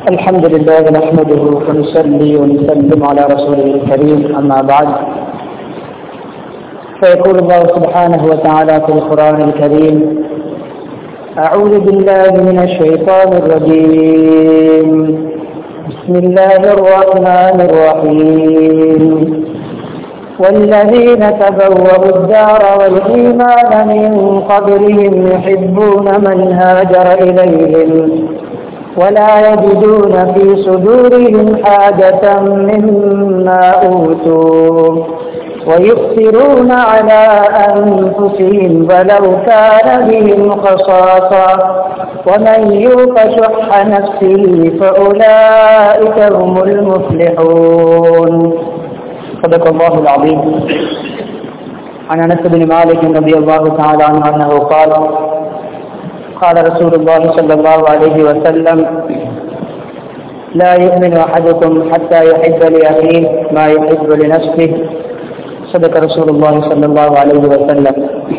الحمد لله نحمده ونصلي ونسلم على رسوله الكريم أما بعد فيقول الله سبحانه وتعالى في القرآن الكريم أعوذ بالله من الشيطان الرجيم بسم الله الرحمن الرحيم والذين تبوأوا الدار والإيمان من قبلهم يحبون من هاجر إليهم ولا يجدون في صدورهم حاجة مما أوتوا ويؤثرون على أنفسهم ولو كان بهم خصاصة ومن يوق شح نفسه فأولئك هم المفلحون صدق الله العظيم عن انس بن مالك رضي الله تعالى عنه انه قال قال رسول الله صلى الله عليه وسلم لا يؤمن احدكم حتى يحب لاخيه ما يحب لنفسه صدق رسول الله صلى الله عليه وسلم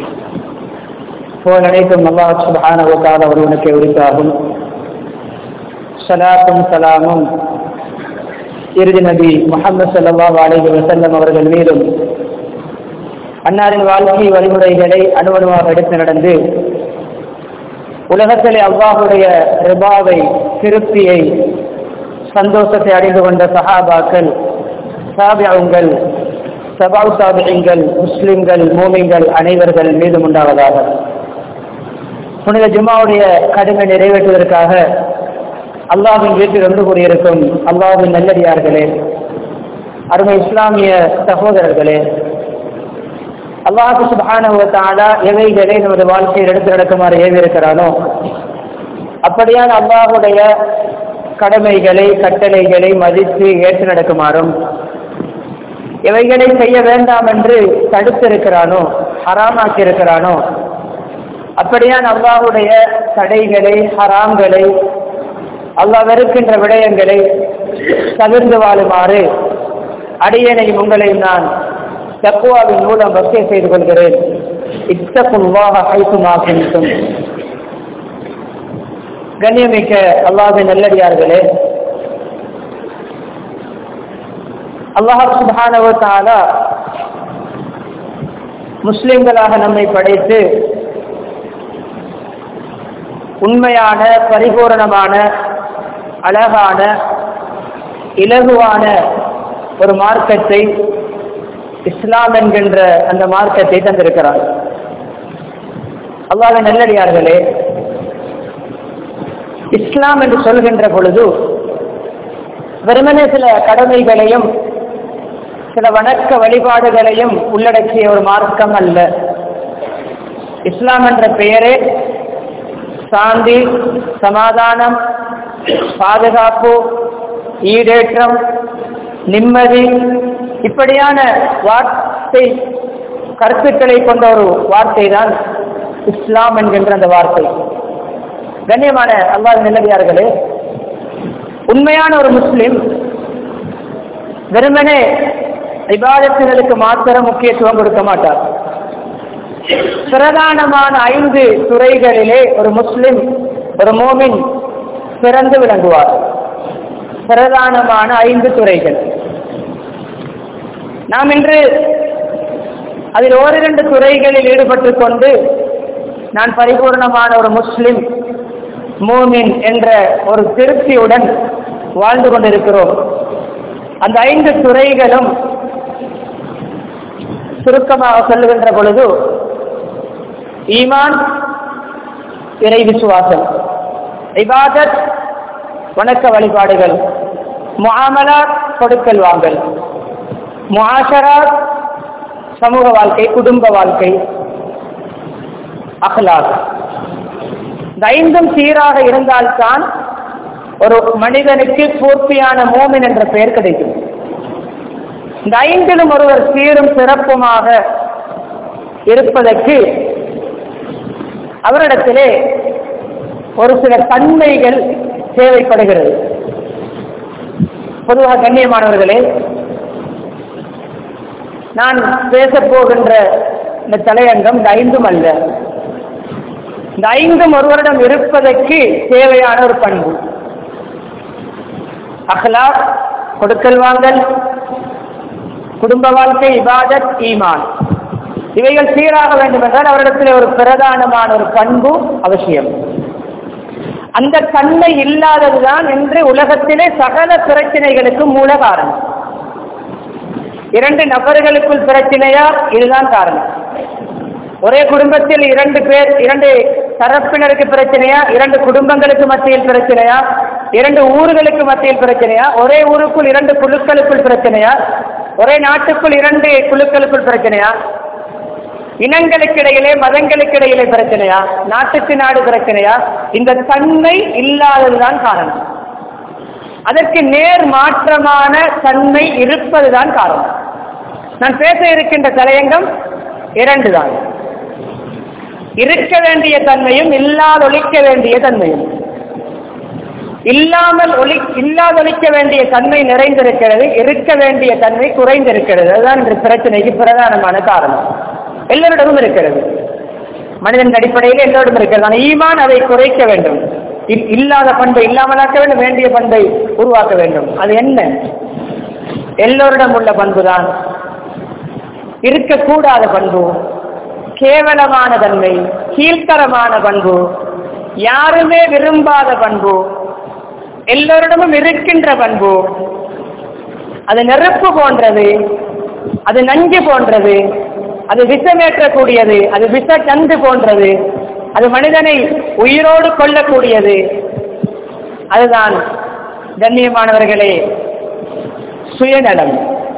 போல் அனைத்தும் அல்லாஹ் சுபஹான வத்தால ஒருவனுக்கு உரித்தாகும் சலாத்தும் சலாமும் இறுதி நபி முகமது சல்லாஹ் அலைஹி வசல்லம் அவர்கள் மீதும் அன்னாரின் வாழ்க்கை வழிமுறைகளை அணுவணுவாக எடுத்து நடந்து உலகத்திலே அவ்வாஹுடைய ரிபாவை திருப்தியை சந்தோஷத்தை அடைந்து கொண்ட சஹாபாக்கள் சாபியங்கள் சபாவு சாபியங்கள் முஸ்லிம்கள் மூமிங்கள் அனைவர்கள் மீதும் உண்டாவதாக புனித ஜும்மாவுடைய கடமை நிறைவேற்றுவதற்காக அல்லாவின் வீட்டில் ஒன்று கூறியிருக்கும் அல்லாவின் நல்லடியார்களே அருமை இஸ்லாமிய சகோதரர்களே அல்லாஹு சுபானுவத்தாலா எவைகளை நமது வாழ்க்கையில் எடுத்து நடக்குமாறு ஏவிருக்கிறானோ அப்படியான அல்லாஹுடைய கடமைகளை கட்டளைகளை மதித்து ஏற்று நடக்குமாறும் எவைகளை செய்ய வேண்டாம் என்று தடுத்திருக்கிறானோ ஹராமாக்கி இருக்கிறானோ அப்படியான அல்லாஹுடைய தடைகளை ஹராம்களை அல்லாஹ் வெறுக்கின்ற விடயங்களை தவிர்ந்து வாழுமாறு அடியனையும் உங்களையும் நான் தக்குவாவின் மூலம் வசிய செய்து கொள்கிறேன் இத்தகுவாக ஐசுமாக்கும் கண்ணியமிக்க அல்லாஹின் நல்லடியார்களே அல்லாஹ் சுபானவத்தாலா முஸ்லிம்களாக நம்மை படைத்து உண்மையான பரிபூரணமான அழகான இலகுவான ஒரு மார்க்கத்தை இஸ்லாம் என்கின்ற அந்த மார்க்கத்தை தந்திருக்கிறார் அல்லாத நல்லடியார்களே இஸ்லாம் என்று சொல்கின்ற பொழுது வெறுமனே சில கடமைகளையும் சில வணக்க வழிபாடுகளையும் உள்ளடக்கிய ஒரு மார்க்கம் அல்ல இஸ்லாம் என்ற பெயரே சாந்தி சமாதானம் பாதுகாப்பு ஈடேற்றம் நிம்மதி இப்படியான வார்த்தை கருத்துக்களை கொண்ட ஒரு வார்த்தை தான் இஸ்லாம் என்கின்ற அந்த வார்த்தை கண்ணியமான அல்லாஹ் நிலவியார்களே உண்மையான ஒரு முஸ்லிம் வெறுமனே விவாதத்தினருக்கு மாத்திரம் முக்கியத்துவம் கொடுக்க மாட்டார் பிரதானமான ஐந்து துறைகளிலே ஒரு முஸ்லிம் ஒரு மோமின் சிறந்து விளங்குவார் பிரதானமான ஐந்து துறைகள் நாம் இன்று அதில் ஓரிரண்டு துறைகளில் ஈடுபட்டு கொண்டு நான் பரிபூர்ணமான ஒரு முஸ்லிம் மூமின் என்ற ஒரு திருப்தியுடன் வாழ்ந்து கொண்டிருக்கிறோம் அந்த ஐந்து துறைகளும் சுருக்கமாக சொல்லுகின்ற பொழுது ஈமான் இறை விசுவாசம் இபாதத் வணக்க வழிபாடுகள் முஆமலா கொடுக்கல் வாங்கல் முஆஷரா சமூக வாழ்க்கை குடும்ப வாழ்க்கை அஹ்லாக் இந்த ஐந்தும் சீராக இருந்தால்தான் ஒரு மனிதனுக்கு பூர்த்தியான மோமின் என்ற பெயர் கிடைக்கும் இந்த ஐந்திலும் ஒருவர் சீரும் சிறப்புமாக இருப்பதற்கு அவரிடத்திலே ஒரு சில தன்மைகள் தேவைப்படுகிறது பொதுவாக கண்ணியமானவர்களே நான் பேசப் போகின்ற இந்த தலையங்கம் இந்த ஐந்தும் அல்ல இந்த ஐந்தும் ஒருவரிடம் இருப்பதற்கு தேவையான ஒரு பண்பு அஹ்லாக் கொடுக்கல் வாங்கல் குடும்ப வாழ்க்கை இபாதத் ஈமான் இவைகள் சீராக வேண்டும் என்றால் அவரிடத்தில் ஒரு பிரதானமான ஒரு பண்பு அவசியம் அந்த தன்மை இல்லாததுதான் என்று உலகத்திலே சகல பிரச்சனைகளுக்கு மூல காரணம் இரண்டு நபர்களுக்குள் பிரச்சனையா இதுதான் காரணம் ஒரே குடும்பத்தில் இரண்டு பேர் இரண்டு தரப்பினருக்கு பிரச்சனையா இரண்டு குடும்பங்களுக்கு மத்தியில் பிரச்சனையா இரண்டு ஊர்களுக்கு மத்தியில் பிரச்சனையா ஒரே ஊருக்குள் இரண்டு குழுக்களுக்குள் பிரச்சனையா ஒரே நாட்டுக்குள் இரண்டு குழுக்களுக்குள் பிரச்சனையா இனங்களுக்கு இடையிலே மதங்களுக்கு இடையிலே பிரச்சனையா நாட்டுக்கு நாடு பிரச்சனையா இந்த தன்மை இல்லாததுதான் காரணம் அதற்கு நேர் மாற்றமான தன்மை இருப்பதுதான் காரணம் நான் பேச இருக்கின்ற தலையங்கம் இரண்டு தான் இருக்க வேண்டிய தன்மையும் இல்லாதொழிக்க வேண்டிய தன்மையும் இல்லாமல் ஒளி இல்லாதொழிக்க வேண்டிய தன்மை நிறைந்திருக்கிறது இருக்க வேண்டிய தன்மை குறைந்திருக்கிறது அதுதான் இந்த பிரச்சனைக்கு பிரதானமான காரணம் எல்லோரிடமும் இருக்கிறது மனிதன் அடிப்படையில் எல்லோரிடம் இருக்கிறது ஆனால் ஈமான் அதை குறைக்க வேண்டும் இல்லாத பண்பை இல்லாமலாக்க வேண்டும் வேண்டிய பண்பை உருவாக்க வேண்டும் அது என்ன எல்லோரிடம் உள்ள பண்புதான் இருக்கக்கூடாத பண்பு கேவலமான தன்மை கீழ்த்தரமான பண்பு யாருமே விரும்பாத பண்பு எல்லோரிடமும் இருக்கின்ற பண்பு அது நெருப்பு போன்றது அது நஞ்சு போன்றது அது விஷமேற்றக்கூடியது அது விஷ கந்து போன்றது அது மனிதனை உயிரோடு கொள்ளக்கூடியது அதுதான் கண்ணியமானவர்களே சுயநலம்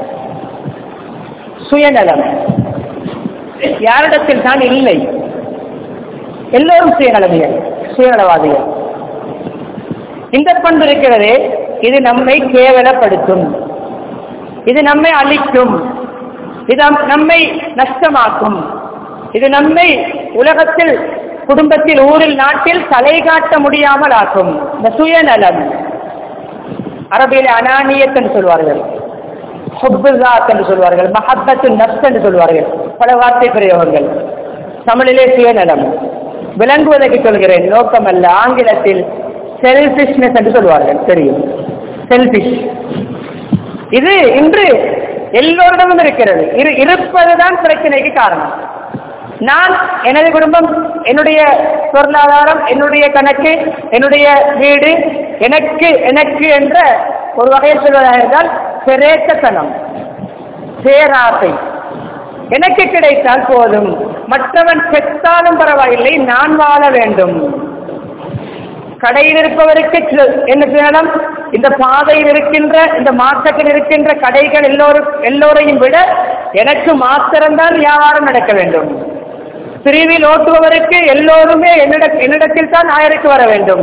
சுயநலம் யாரிடத்தில் தான் இல்லை எல்லோரும் சுயநலவியல் சுயநலவாதிகள் இந்த பண்பு இருக்கிறதே இது நம்மை கேவலப்படுத்தும் இது நம்மை அழிக்கும் இது நம்மை நஷ்டமாக்கும் இது நம்மை உலகத்தில் குடும்பத்தில் ஊரில் நாட்டில் தலை காட்ட முடியாமல் ஆக்கும் இந்த சுயநலம் அரபியில் அனானியத் என்று சொல்வார்கள் ஹுப்புசாத் என்று சொல்வார்கள் மஹப்பத்து நப்ஸ் என்று சொல்வார்கள் பல வார்த்தை பிரயோகங்கள் தமிழிலே சுயநலம் விளங்குவதற்கு சொல்கிறேன் நோக்கம் அல்ல ஆங்கிலத்தில் செல்பிஷ்னஸ் என்று சொல்வார்கள் தெரியும் செல்பிஷ் இது இன்று எல்லோரிடமும் இருக்கிறது இரு இருப்பதுதான் பிரச்சனைக்கு காரணம் நான் எனது குடும்பம் என்னுடைய பொருளாதாரம் என்னுடைய கணக்கு என்னுடைய வீடு எனக்கு எனக்கு என்ற ஒரு வகையில் சொல்வதாக இருந்தால் பிரேசத்தனம் பேராசை எனக்கு கிடைத்தால் போதும் மற்றவன் செத்தாலும் பரவாயில்லை நான் வாழ வேண்டும் கடையில் இருப்பவருக்கு என்ன செய்யணும் இந்த பாதையில் இருக்கின்ற இந்த மார்க்கெட்டில் இருக்கின்ற கடைகள் எல்லோரும் எல்லோரையும் விட எனக்கு மாத்திரம்தான் வியாபாரம் நடக்க வேண்டும் பிரிவில் ஓட்டுபவருக்கு எல்லோருமே என்னிட என்னிடத்தில் தான் ஆயருக்கு வர வேண்டும்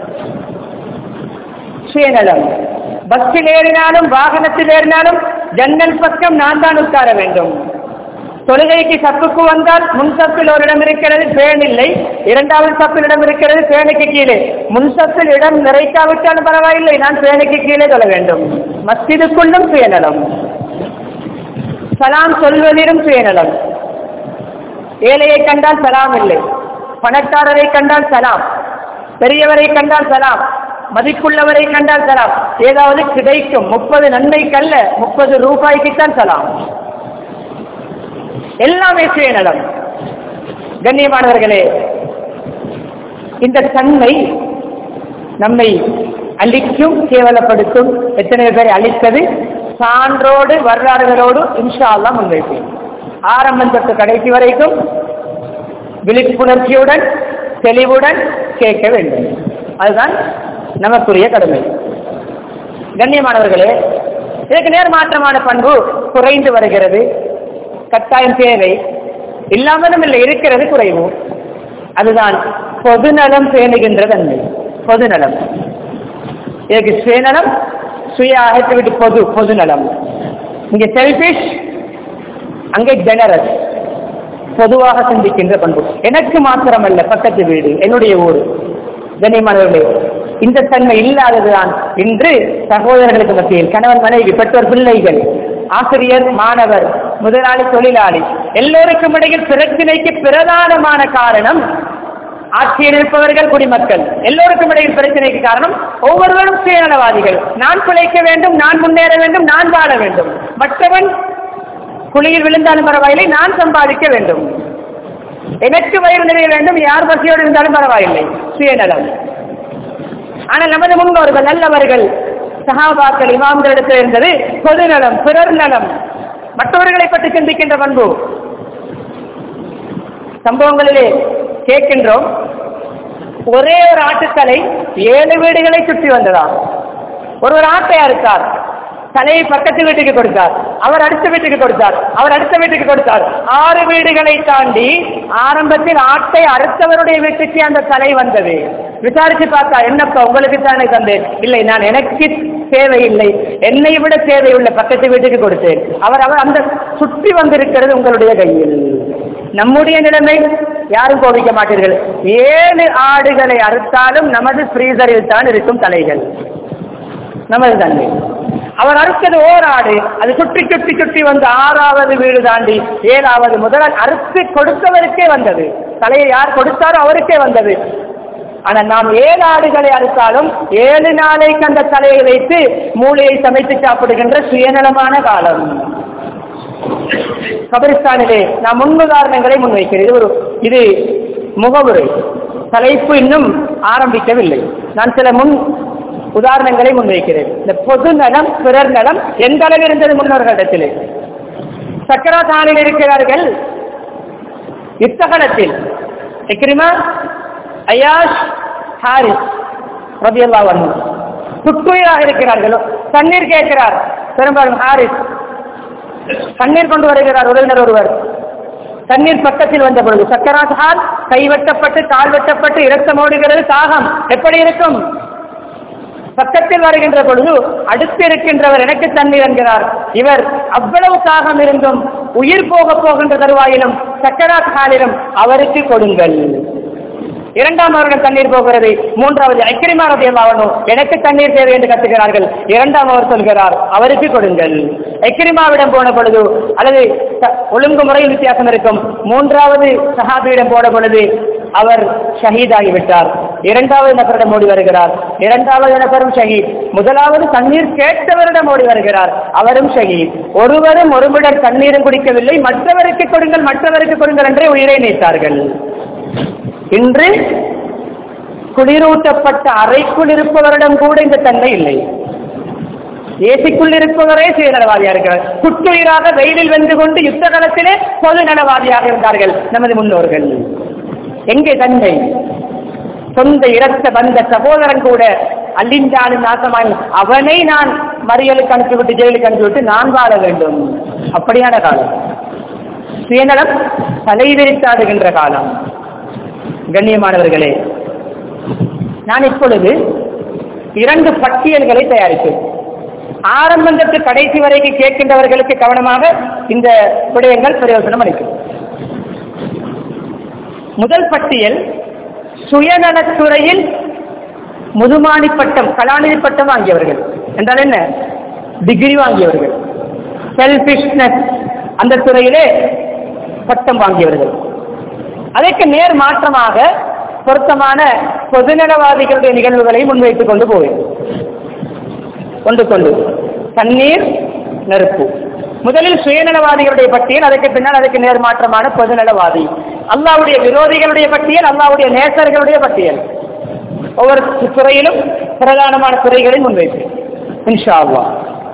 சுயநலம் பஸ்ஸில் ஏறினாலும் வாகனத்தில் ஏறினாலும் ஜன்னல் பக்கம் நான் தான் உட்கார வேண்டும் தொழுகைக்கு சப்புக்கு வந்தால் முன் சப்பில் ஒரு இடம் இருக்கிறது பேன் இல்லை இரண்டாவது சப்பில் இடம் இருக்கிறது பேனுக்கு கீழே முன் சப்பில் இடம் நிறைக்காவிட்டாலும் பரவாயில்லை நான் பேனுக்கு கீழே தொழ வேண்டும் மஸ்ஜிதுக்குள்ளும் சுயநலம் சலாம் சொல்வதிலும் சுயநலம் ஏழையை கண்டால் சலாம் இல்லை பணக்காரரை கண்டால் சலாம் பெரியவரை கண்டால் சலாம் மதிப்புள்ளவரை கண்டால் சலாம் ஏதாவது கிடைக்கும் முப்பது நன்மைக்கல்ல முப்பது ரூபாய்க்குத்தான் சலாம் எல்லாமே சுயநலம் கண்ணியமானவர்களே இந்த தன்மை நம்மை அழிக்கும் கேவலப்படுத்தும் எத்தனை பேரை அழித்தது சான்றோடு வரலாறுகளோடு இன்ஷா அல்லா முன்வைப்பேன் ஆரம்பம் தொட்டு கடைசி வரைக்கும் விழிப்புணர்ச்சியுடன் தெளிவுடன் கேட்க வேண்டும் அதுதான் நமக்குரிய கடமை கண்ணியமானவர்களே இதற்கு நேர்மாற்றமான பண்பு குறைந்து வருகிறது கட்டாயம் தேவை இல்லாமலும் இல்லை இருக்கிறது குறைவு அதுதான் பொதுநலம் பேணுகின்ற தன்மை பொதுநலம் இதற்கு சுயநலம் சுய அகற்றிவிட்டு பொது பொதுநலம் இங்கே செல்பிஷ் அங்கே ஜெனரஸ் பொதுவாக சிந்திக்கின்ற பண்பு எனக்கு மாத்திரமல்ல பக்கத்து வீடு என்னுடைய ஊர் கண்ணியமானவர்களே இந்த தன்மை இல்லாததுதான் இன்று சகோதரர்களுக்கு மத்தியில் கணவன் மனைவி பெற்றோர் பிள்ளைகள் ஆசிரியர் மாணவர் முதலாளி தொழிலாளி எல்லோருக்கும் இடையில் பிரச்சனைக்கு பிரதானமான காரணம் ஆட்சியில் இருப்பவர்கள் குடிமக்கள் எல்லோருக்கும் இடையில் பிரச்சனைக்கு காரணம் ஒவ்வொருவரும் சுயநலவாதிகள் நான் பிழைக்க வேண்டும் நான் முன்னேற வேண்டும் நான் வாழ வேண்டும் மற்றவன் குழியில் விழுந்தாலும் பரவாயில்லை நான் சம்பாதிக்க வேண்டும் எனக்கு வயிறு நிறைய வேண்டும் யார் பசியோடு இருந்தாலும் பரவாயில்லை சுயநலம் ஆனால் நமது முன்னோர்கள் நல்லவர்கள் சகாபாக்கள் இமாம்களிடத்தில் இருந்தது பொதுநலம் பிறர் நலம் மற்றவர்களை பற்றி சிந்திக்கின்ற பண்பு சம்பவங்களிலே கேட்கின்றோம் ஒரே ஒரு ஆட்டுத்தலை ஏழு வீடுகளை சுற்றி வந்ததா ஒருவர் ஆட்டை அறுத்தார் தலையை பக்கத்து வீட்டுக்கு கொடுத்தார் அவர் அடுத்த வீட்டுக்கு கொடுத்தார் அவர் அடுத்த வீட்டுக்கு கொடுத்தார் ஆறு வீடுகளை தாண்டி ஆரம்பத்தில் ஆட்டை அறுத்தவருடைய வீட்டுக்கு அந்த தலை வந்தது விசாரிச்சு பார்த்தா என்னப்பா உங்களுக்கு தானே தந்தேன் இல்லை நான் எனக்கு தேவையில்லை என்னை விட தேவையுள்ள பக்கத்து வீட்டுக்கு கொடுத்தேன் அவர் அவர் அந்த சுற்றி வந்திருக்கிறது உங்களுடைய கையில் நம்முடைய நிலைமை யாரும் கோபிக்க மாட்டீர்கள் ஏழு ஆடுகளை அறுத்தாலும் நமது ஃப்ரீசரில் தான் இருக்கும் தலைகள் நமது தன்மை அவர் அறுத்தது ஓர் ஆடு அது சுற்றி சுற்றி சுற்றி வந்து ஆறாவது வீடு தாண்டி ஏழாவது முதல் அறுத்து கொடுத்தவருக்கே வந்தது தலையை யார் கொடுத்தாரோ அவருக்கே வந்தது ஆனா நாம் ஏழு ஆடுகளை அறுத்தாலும் ஏழு நாளைக்கு அந்த தலையை வைத்து மூளையை சமைத்து சாப்பிடுகின்ற சுயநலமான காலம் கபிரிஸ்தானிலே நான் முன்னுதாரணங்களை முன்வைக்கிறேன் இது ஒரு இது முகவுரை தலைப்பு இன்னும் ஆரம்பிக்கவில்லை நான் சில முன் உதாரணங்களை முன்வைக்கிறேன் இந்த பொது நலம் பிறர் நலம் எந்த அளவு இருந்தது முன்னோர்களிடத்திலே சக்கராதானில் இருக்கிறார்கள் யுத்தகலத்தில் இக்ரிமா அயாஷ் ஹாரிஸ் ரபியல்லா வண்ணு துட்டுயிராக இருக்கிறார்கள் தண்ணீர் கேட்கிறார் பெரும்பாலும் ஹாரிஸ் தண்ணீர் கொண்டு வருகிறார் உறவினர் ஒருவர் தண்ணீர் பக்கத்தில் வந்த பொழுது சக்கராசால் கை வெட்டப்பட்டு கால் வெட்டப்பட்டு இரத்தம் ஓடுகிறது தாகம் எப்படி இருக்கும் பக்கத்தில் வருகின்ற பொழுது அடுத்து இருக்கின்றவர் எனக்கு தண்ணீர் என்கிறார் இவர் அவ்வளவு தாகம் இருந்தும் உயிர் போக போகின்ற தருவாயிலும் சக்கராத் காலிலும் அவருக்கு கொடுங்கள் இரண்டாம் அவர்கள் தண்ணீர் போகிறது மூன்றாவது ஐக்கிரிமா ரபியல்லாவனும் எனக்கு தண்ணீர் தேவை என்று கத்துகிறார்கள் இரண்டாம் அவர் சொல்கிறார் அவருக்கு கொடுங்கள் ஐக்கிரிமாவிடம் போன பொழுது அல்லது த- ஒழுங்குமுறையில் வித்தியாசம் இருக்கும் மூன்றாவது சஹாபியிடம் போன பொழுது அவர் ஷஹீதாகிவிட்டார் இரண்டாவது நபரிடம் ஓடி வருகிறார் இரண்டாவது நபரும் ஷஹீத் முதலாவது தண்ணீர் கேட்டவரிடம் ஓடி வருகிறார் அவரும் ஷஹீத் ஒருவரும் ஒருமிடம் தண்ணீரும் குடிக்கவில்லை மற்றவருக்கு கொடுங்கள் மற்றவருக்கு கொடுங்கள் என்றே உயிரை நீத்தார்கள் இன்று குளிரூட்டப்பட்ட அறைக்குள் இருப்பவரிடம் கூட இந்த தன்மை இல்லை ஏசிக்குள் இருப்பவரே சுயநலவாதியாக இருக்கிறார் குட்டுயிராக வெயிலில் வென்று கொண்டு யுத்த காலத்திலே பொது நலவாதியாக இருந்தார்கள் நமது முன்னோர்கள் எங்கே தன்மை சொந்த இரத்த பந்த சகோதரன் கூட அள்ளிஞ்சாலும் நாசமாய் அவனை நான் மறியலுக்கு அனுப்பிவிட்டு ஜெயிலுக்கு அனுப்பிவிட்டு நான் வாழ வேண்டும் அப்படியான காலம் சுயநலம் தலைவிரித்தாடுகின்ற காலம் கண்ணியமானவர்களே நான் இப்பொழுது இரண்டு பட்டியல்களை தயாரித்தேன் ஆரம்பத்து கடைசி வரைக்கும் கேட்கின்றவர்களுக்கு கவனமாக இந்த விடயங்கள் பிரயோஜனம் அளிக்கும் முதல் பட்டியல் சுயநலத்துறையில் முதுமானி பட்டம் கலாநிதி பட்டம் வாங்கியவர்கள் என்றால் என்ன டிகிரி வாங்கியவர்கள் செல்பிஷ்னஸ் அந்த துறையிலே பட்டம் வாங்கியவர்கள் அதற்கு நேர் மாற்றமாக பொருத்தமான பொதுநலவாதிகளுடைய நிகழ்வுகளை முன்வைத்துக் கொண்டு போவேன் கொண்டு கொண்டு தண்ணீர் நெருப்பு முதலில் சுயநலவாதிகளுடைய பட்டியல் அதற்கு பின்னால் அதற்கு நேர் மாற்றமான பொதுநலவாதி அல்லாவுடைய விரோதிகளுடைய பட்டியல் அல்லாவுடைய நேசர்களுடைய பட்டியல் ஒவ்வொரு துறையிலும் பிரதானமான துறைகளை முன்வைப்பேன் இன்ஷா அல்லாஹ்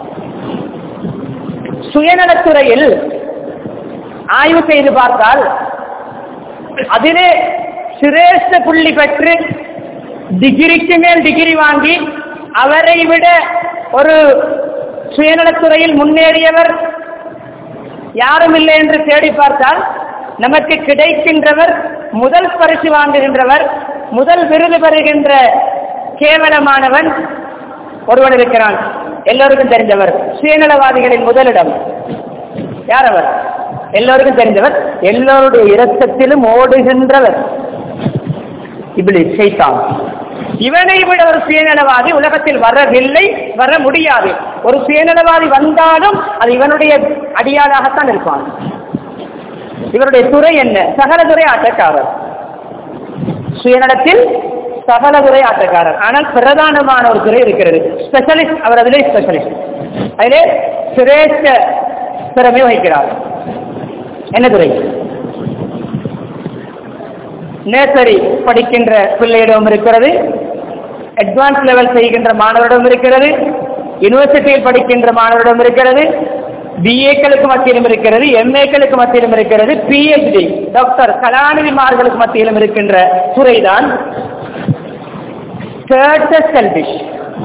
சுயநலத்துறையில் ஆய்வு செய்து பார்த்தால் அதிலே சிரேஷ்ட புள்ளி பெற்று டிகிரிக்கு மேல் டிகிரி வாங்கி அவரை விட ஒரு சுயநலத்துறையில் முன்னேறியவர் யாரும் இல்லை என்று தேடி பார்த்தால் நமக்கு கிடைக்கின்றவர் முதல் பரிசு வாங்குகின்றவர் முதல் விருது பெறுகின்ற கேவலமானவன் ஒருவன் இருக்கிறான் எல்லோருக்கும் தெரிந்தவர் சுயநலவாதிகளின் முதலிடம் யார் அவர் எல்லோருக்கும் தெரிந்தவர் எல்லோருடைய இரத்தத்திலும் ஓடுகின்றவர் இப்படி செய்தான் இவனை விட ஒரு சுயநலவாதி உலகத்தில் வரவில்லை வர முடியாது ஒரு சுயநலவாதி வந்தாலும் அது இவனுடைய அடியாளாகத்தான் இருப்பான் இவருடைய துறை என்ன சகல துறை ஆட்டக்காரர் சுயநலத்தில் சகல துறை ஆட்டக்காரர் ஆனால் பிரதானமான ஒரு துறை இருக்கிறது ஸ்பெஷலிஸ்ட் அவர் அதிலே ஸ்பெஷலிஸ்ட் அதிலே சிரேஷ்ட திறமை வகிக்கிறார் என்ன துறை நேசரி படிக்கின்ற பிள்ளையிடம் இருக்கிறது அட்வான்ஸ் லெவல் செய்கின்ற மாணவரிடம் இருக்கிறது யூனிவர்சிட்டியில் படிக்கின்ற மாணவரிடம் இருக்கிறது பிஏக்களுக்கு மத்தியிலும் இருக்கிறது எம்ஏக்களுக்கு மத்தியிலும் இருக்கிறது பிஹெச்டி டாக்டர் கலாநிதிமார்களுக்கு மத்தியிலும் இருக்கின்ற துறைதான் செல்பிஷ்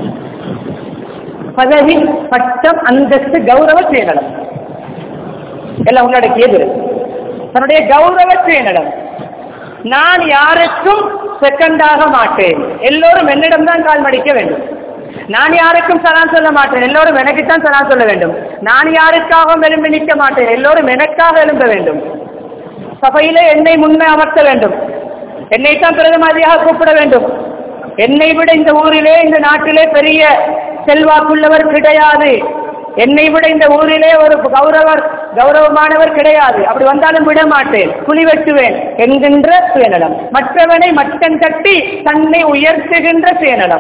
பதவி பட்டம் அந்தஸ்து கௌரவ சுயநலம் எல்லாம் உள்ளடக்கியது தன்னுடைய கௌரவ சுயநலம் நான் யாருக்கும் செகண்டாக மாட்டேன் எல்லோரும் என்னிடம் தான் கால் மடிக்க வேண்டும் நான் யாருக்கும் சலான் சொல்ல மாட்டேன் எல்லோரும் எனக்குத்தான் சலான் சொல்ல வேண்டும் நான் யாருக்காகவும் எழும்பி நிற்க மாட்டேன் எல்லோரும் எனக்காக எழும்ப வேண்டும் சபையிலே என்னை முன்னே அமர்த்த வேண்டும் என்னைத்தான் பிரதமதியாக கூப்பிட வேண்டும் என்னை விட இந்த ஊரிலே இந்த நாட்டிலே பெரிய செல்வாக்குள்ளவர் கிடையாது என்னை விட இந்த ஊரிலே ஒரு கௌரவர் கௌரவமானவர் கிடையாது அப்படி வந்தாலும் விட மாட்டேன் குழி வெட்டுவேன் என்கின்ற சுயநலம் மற்றவனை மட்டம் தட்டி தன்னை உயர்த்துகின்ற சுயநலம்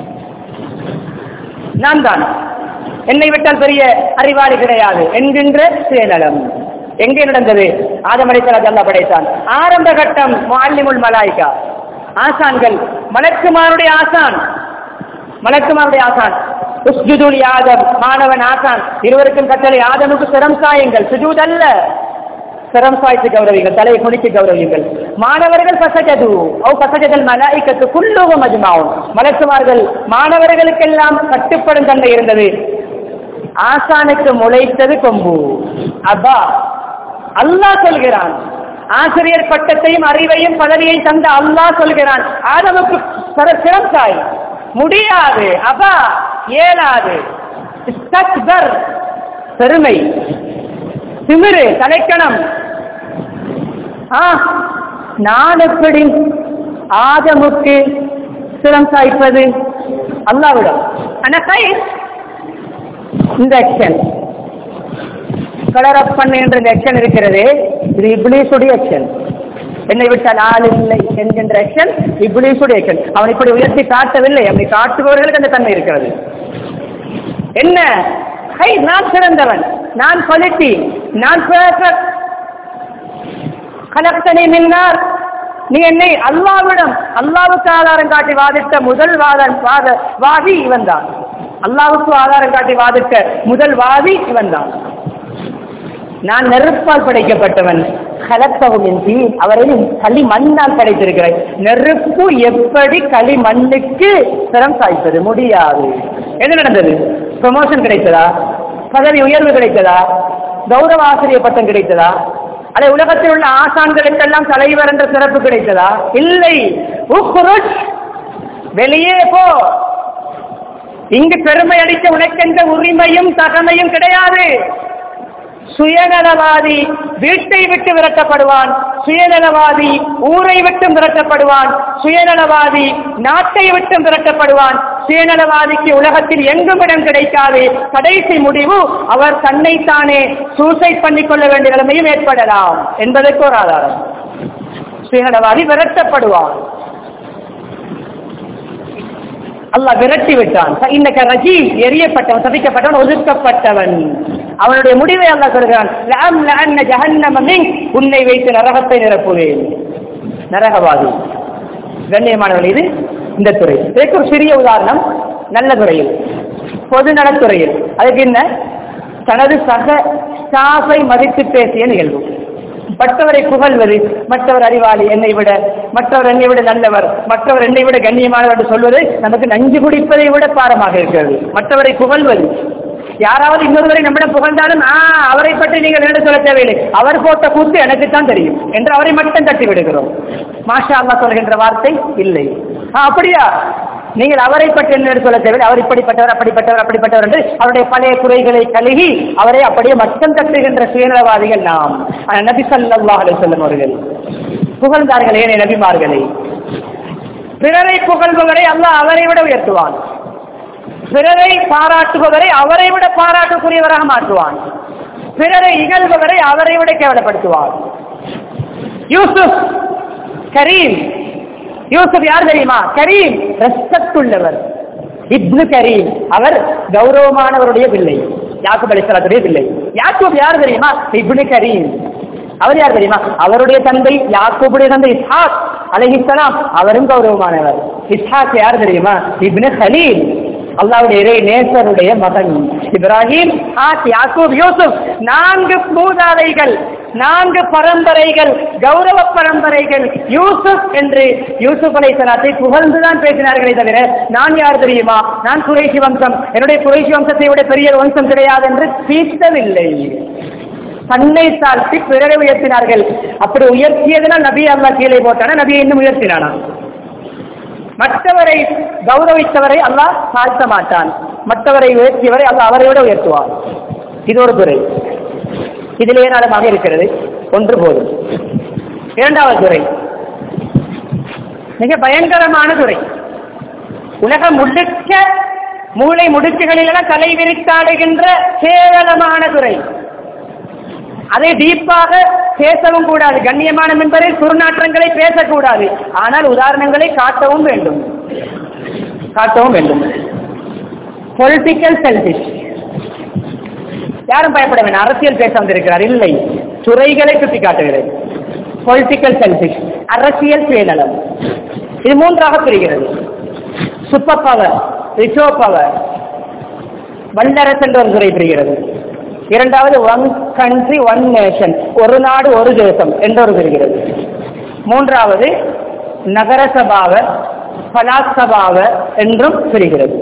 நான் தான் என்னை விட்டால் பெரிய அறிவாளி கிடையாது என்கின்ற சுயநலம் எங்கே நடந்தது ஆதமடைத்தலாஜ் அல்லா படைத்தான் ஆரம்ப கட்டம் மாலிமுல் மலாய்கா ஆசான்கள் மலக்குமாருடைய ஆசான் மலக்குமாருடைய ஆசான் உஸ்ஜுதுல் யாதம் மாணவன் ஆசான் இருவருக்கும் கட்டளை ஆதமுக்கு சிரம் சாயுங்கள் சுஜூத் அல்ல சிரம் சாய்த்து கௌரவிங்கள் தலையை குனித்து கௌரவிங்கள் மாணவர்கள் பசஜது அவ் பசஜதல் மலாய்க்கத்து குல்லுவும் அஜ்மாவும் மலக்குமார்கள் மாணவர்களுக்கெல்லாம் கட்டுப்படும் தன்மை இருந்தது ஆசானுக்கு முளைத்தது கொம்பு அப்பா அல்லாஹ் சொல்கிறான் ஆசிரியர் பட்டத்தையும் அறிவையும் பதவியை தந்த அல்லாஹ் சொல்கிறான் ஆதமுக்கு சிரம் சாய் முடியாது அபா இயலாது பெருமை திமிரு தலைக்கணம் ஆ நான் எப்படி ஆதமுக்கு சிரம் சாய்ப்பது அல்லாவிடம் ஆனா இந்த ஆக்ஷன் கலரப்பன் என்ற ஆக்ஷன் இருக்கிறது இது இப்ளீஸுடைய ஆக்ஷன் என்னை விட்டால் ஆள் இல்லை என்கின்ற ஆக்ஷன் இப்ளீஸுடைய ஆக்ஷன் அவன் இப்படி உயர்த்தி காட்டவில்லை அப்படி காட்டுபவர்களுக்கு அந்த தன்மை இருக்கிறது என்ன ஹை நான் சிறந்தவன் நான் குவாலிட்டி நான் கலக்தனை மின்னார் நீ என்னை அல்லாவிடம் அல்லாவுக்கு ஆதாரம் காட்டி வாதிட்ட முதல் வாதம் வாத வாதி இவன் தான் அல்லாவுக்கு ஆதாரம் காட்டி வாதிட்ட முதல் வாதி இவன் தான் நான் நெருப்பால் படைக்கப்பட்டவன் கலத்தவும் தீ அவரை களி மண்ணால் படைத்திருக்கிறேன் நெருப்பு எப்படி களி மண்ணுக்கு சிரம் சாய்ப்பது முடியாது என்ன நடந்தது ப்ரமோஷன் கிடைத்ததா பதவி உயர்வு கிடைத்ததா கௌரவ ஆசிரியர் பட்டம் கிடைத்ததா அல்ல உலகத்தில் உள்ள ஆசான்களுக்கெல்லாம் தலைவர் என்ற சிறப்பு கிடைத்ததா இல்லை உக்ருஷ் வெளியே போ இங்கு பெருமை அடித்த உனக்கென்ற உரிமையும் தகமையும் கிடையாது சுயநலவாதி வீட்டை விட்டு விரட்டப்படுவான் சுயநலவாதி ஊரை விட்டும் விரட்டப்படுவான் சுயநலவாதி நாட்டை விட்டும் விரட்டப்படுவான் சுயநலவாதிக்கு உலகத்தில் எங்கும் இடம் கிடைக்காது கடைசி முடிவு அவர் தன்னைத்தானே சூசைட் பண்ணிக்கொள்ள வேண்டிய நிலைமையும் ஏற்படலாம் என்பதற்கு ஒரு ஆதாரம் சுயநலவாதி விரட்டப்படுவான் அல்லாஹ் விரட்டி விட்டான் இன்னைக்கு ரஜீம் எரியப்பட்டவன் சபிக்கப்பட்டவன் ஒதுக்கப்பட்டவன் அவனுடைய முடிவை அல்லாஹ் சொல்கிறான் லாம் லஅன்ன ஜஹன்னம மின் உன்னை வைத்து நரகத்தை நிரப்புவேன் நரகவாதி கண்ணியமானவர்கள் இது இந்த துறை இதற்கு ஒரு சிறிய உதாரணம் நல்ல துறையில் பொது நலத்துறையில் அதுக்கு என்ன தனது சக ஸ்டாஃபை மதித்து பேசிய நிகழ்வு மற்றவரை புகழ்வது மற்றவர் அறிவாளி என்னை விட மற்றவர் என்னை விட நல்லவர் மற்றவர் என்னை விட கண்ணியமானவர் என்று சொல்வது நமக்கு நஞ்சு குடிப்பதை விட பாரமாக இருக்கிறது மற்றவரை புகழ்வது யாராவது இன்னொருவரை நம்மிடம் புகழ்ந்தாலும் ஆ அவரை பற்றி நீங்கள் என்ன சொல்ல தேவையில்லை அவர் போட்ட கூத்து எனக்குத்தான் தெரியும் என்று அவரை மட்டும் தட்டி விடுகிறோம் மாஷா அல்லா சொல்கின்ற வார்த்தை இல்லை ஆ அப்படியா நீங்கள் அவரை பற்றி என்ன சொல்ல தேவையில்லை அவர் இப்படிப்பட்டவர் அப்படிப்பட்டவர் அப்படிப்பட்டவர் என்று அவருடைய பழைய குறைகளை கழுகி அவரை அப்படியே மட்டும் தட்டுகின்ற சுயநலவாதிகள் நாம் ஆனால் நபி சல்லாஹ் அலுவலம் அவர்கள் புகழ்ந்தார்கள் ஏனே நபிமார்களை பிறரை புகழ்பவரை அல்லாஹ் அவரை விட உயர்த்துவான் பிறரை பாராட்டுபவரை அவரை விட பாராட்டுக்குரியவராக மாற்றுவான் பிறரை இகழ்பவரை அவரை விட கேவலப்படுத்துவான் யூசுப் கரீம் யூசுப் யார் தெரியுமா கரீம் ரெஸ்பெக்ட் உள்ளவர் இப்னு கரீம் அவர் கௌரவமானவருடைய பிள்ளை யாக்கூப் அலிஸ்லாத்துடைய பிள்ளை யாக்கூப் யார் தெரியுமா இப்னு கரீம் அவர் யார் தெரியுமா அவருடைய தந்தை யாக்கூபுடைய தந்தை இஸ்ஹாக் அலைஹிஸ்ஸலாம் அவரும் கௌரவமானவர் இஸ்ஹாக் யார் தெரியுமா இப்னு கலீல் அல்லாவுடைய இறை நேசருடைய மகன் இப்ராஹிம் ஆத் யாக்கூப் யூசுப் நான்கு மூதாதைகள் நான்கு பரம்பரைகள் கௌரவ பரம்பரைகள் யூசுப் என்று யூசுப் அலை சலாத்தை புகழ்ந்துதான் பேசினார்களே தவிர நான் யார் தெரியுமா நான் குறைசி வம்சம் என்னுடைய குறைசி வம்சத்தை விட பெரிய வம்சம் கிடையாது என்று பீத்தவில்லை தன்னை தாழ்த்தி பிறரை உயர்த்தினார்கள் அப்படி உயர்த்தியதனால் நபி அல்லா கீழே போட்டானா நபியை இன்னும் உயர்த்தினானா மற்றவரை கௌரவித்தவரை அல்லாஹ் தாழ்த்த மாட்டான் மற்றவரை உயர்த்தியவரை அல்லாஹ் அவரை விட உயர்த்துவார் இது ஒரு துறை இதில் ஏராளமாக இருக்கிறது ஒன்று போதும் இரண்டாவது துறை மிக பயங்கரமான துறை உலகம் முழுக்க மூளை முடுக்குகளிலெல்லாம் தலை விரித்தாடுகின்ற கேவலமான துறை அதை டீப்பாக பேசவும் கூடாது கண்ணியமான என்பதை துர்நாற்றங்களை பேசக்கூடாது ஆனால் உதாரணங்களை காட்டவும் வேண்டும் காட்டவும் வேண்டும் பொலிட்டிக்கல் செல்ஃபிஷ் யாரும் பயப்பட வேண்டாம் அரசியல் பேச வந்திருக்கிறார் இல்லை துறைகளை சுட்டி காட்டுகிறது பொலிட்டிக்கல் செல்ஃபிஷ் அரசியல் சுயநலம் இது மூன்றாக பிரிகிறது சூப்பர் பவர் ரிசோ பவர் வல்லரசு என்ற ஒரு துறை பிரிகிறது இரண்டாவது ஒன் கண்ட்ரி ஒன் நேஷன் ஒரு நாடு ஒரு தேசம் என்ற ஒரு பிரிகிறது மூன்றாவது நகரசபாவ பலாசபாவ என்றும் பிரிகிறது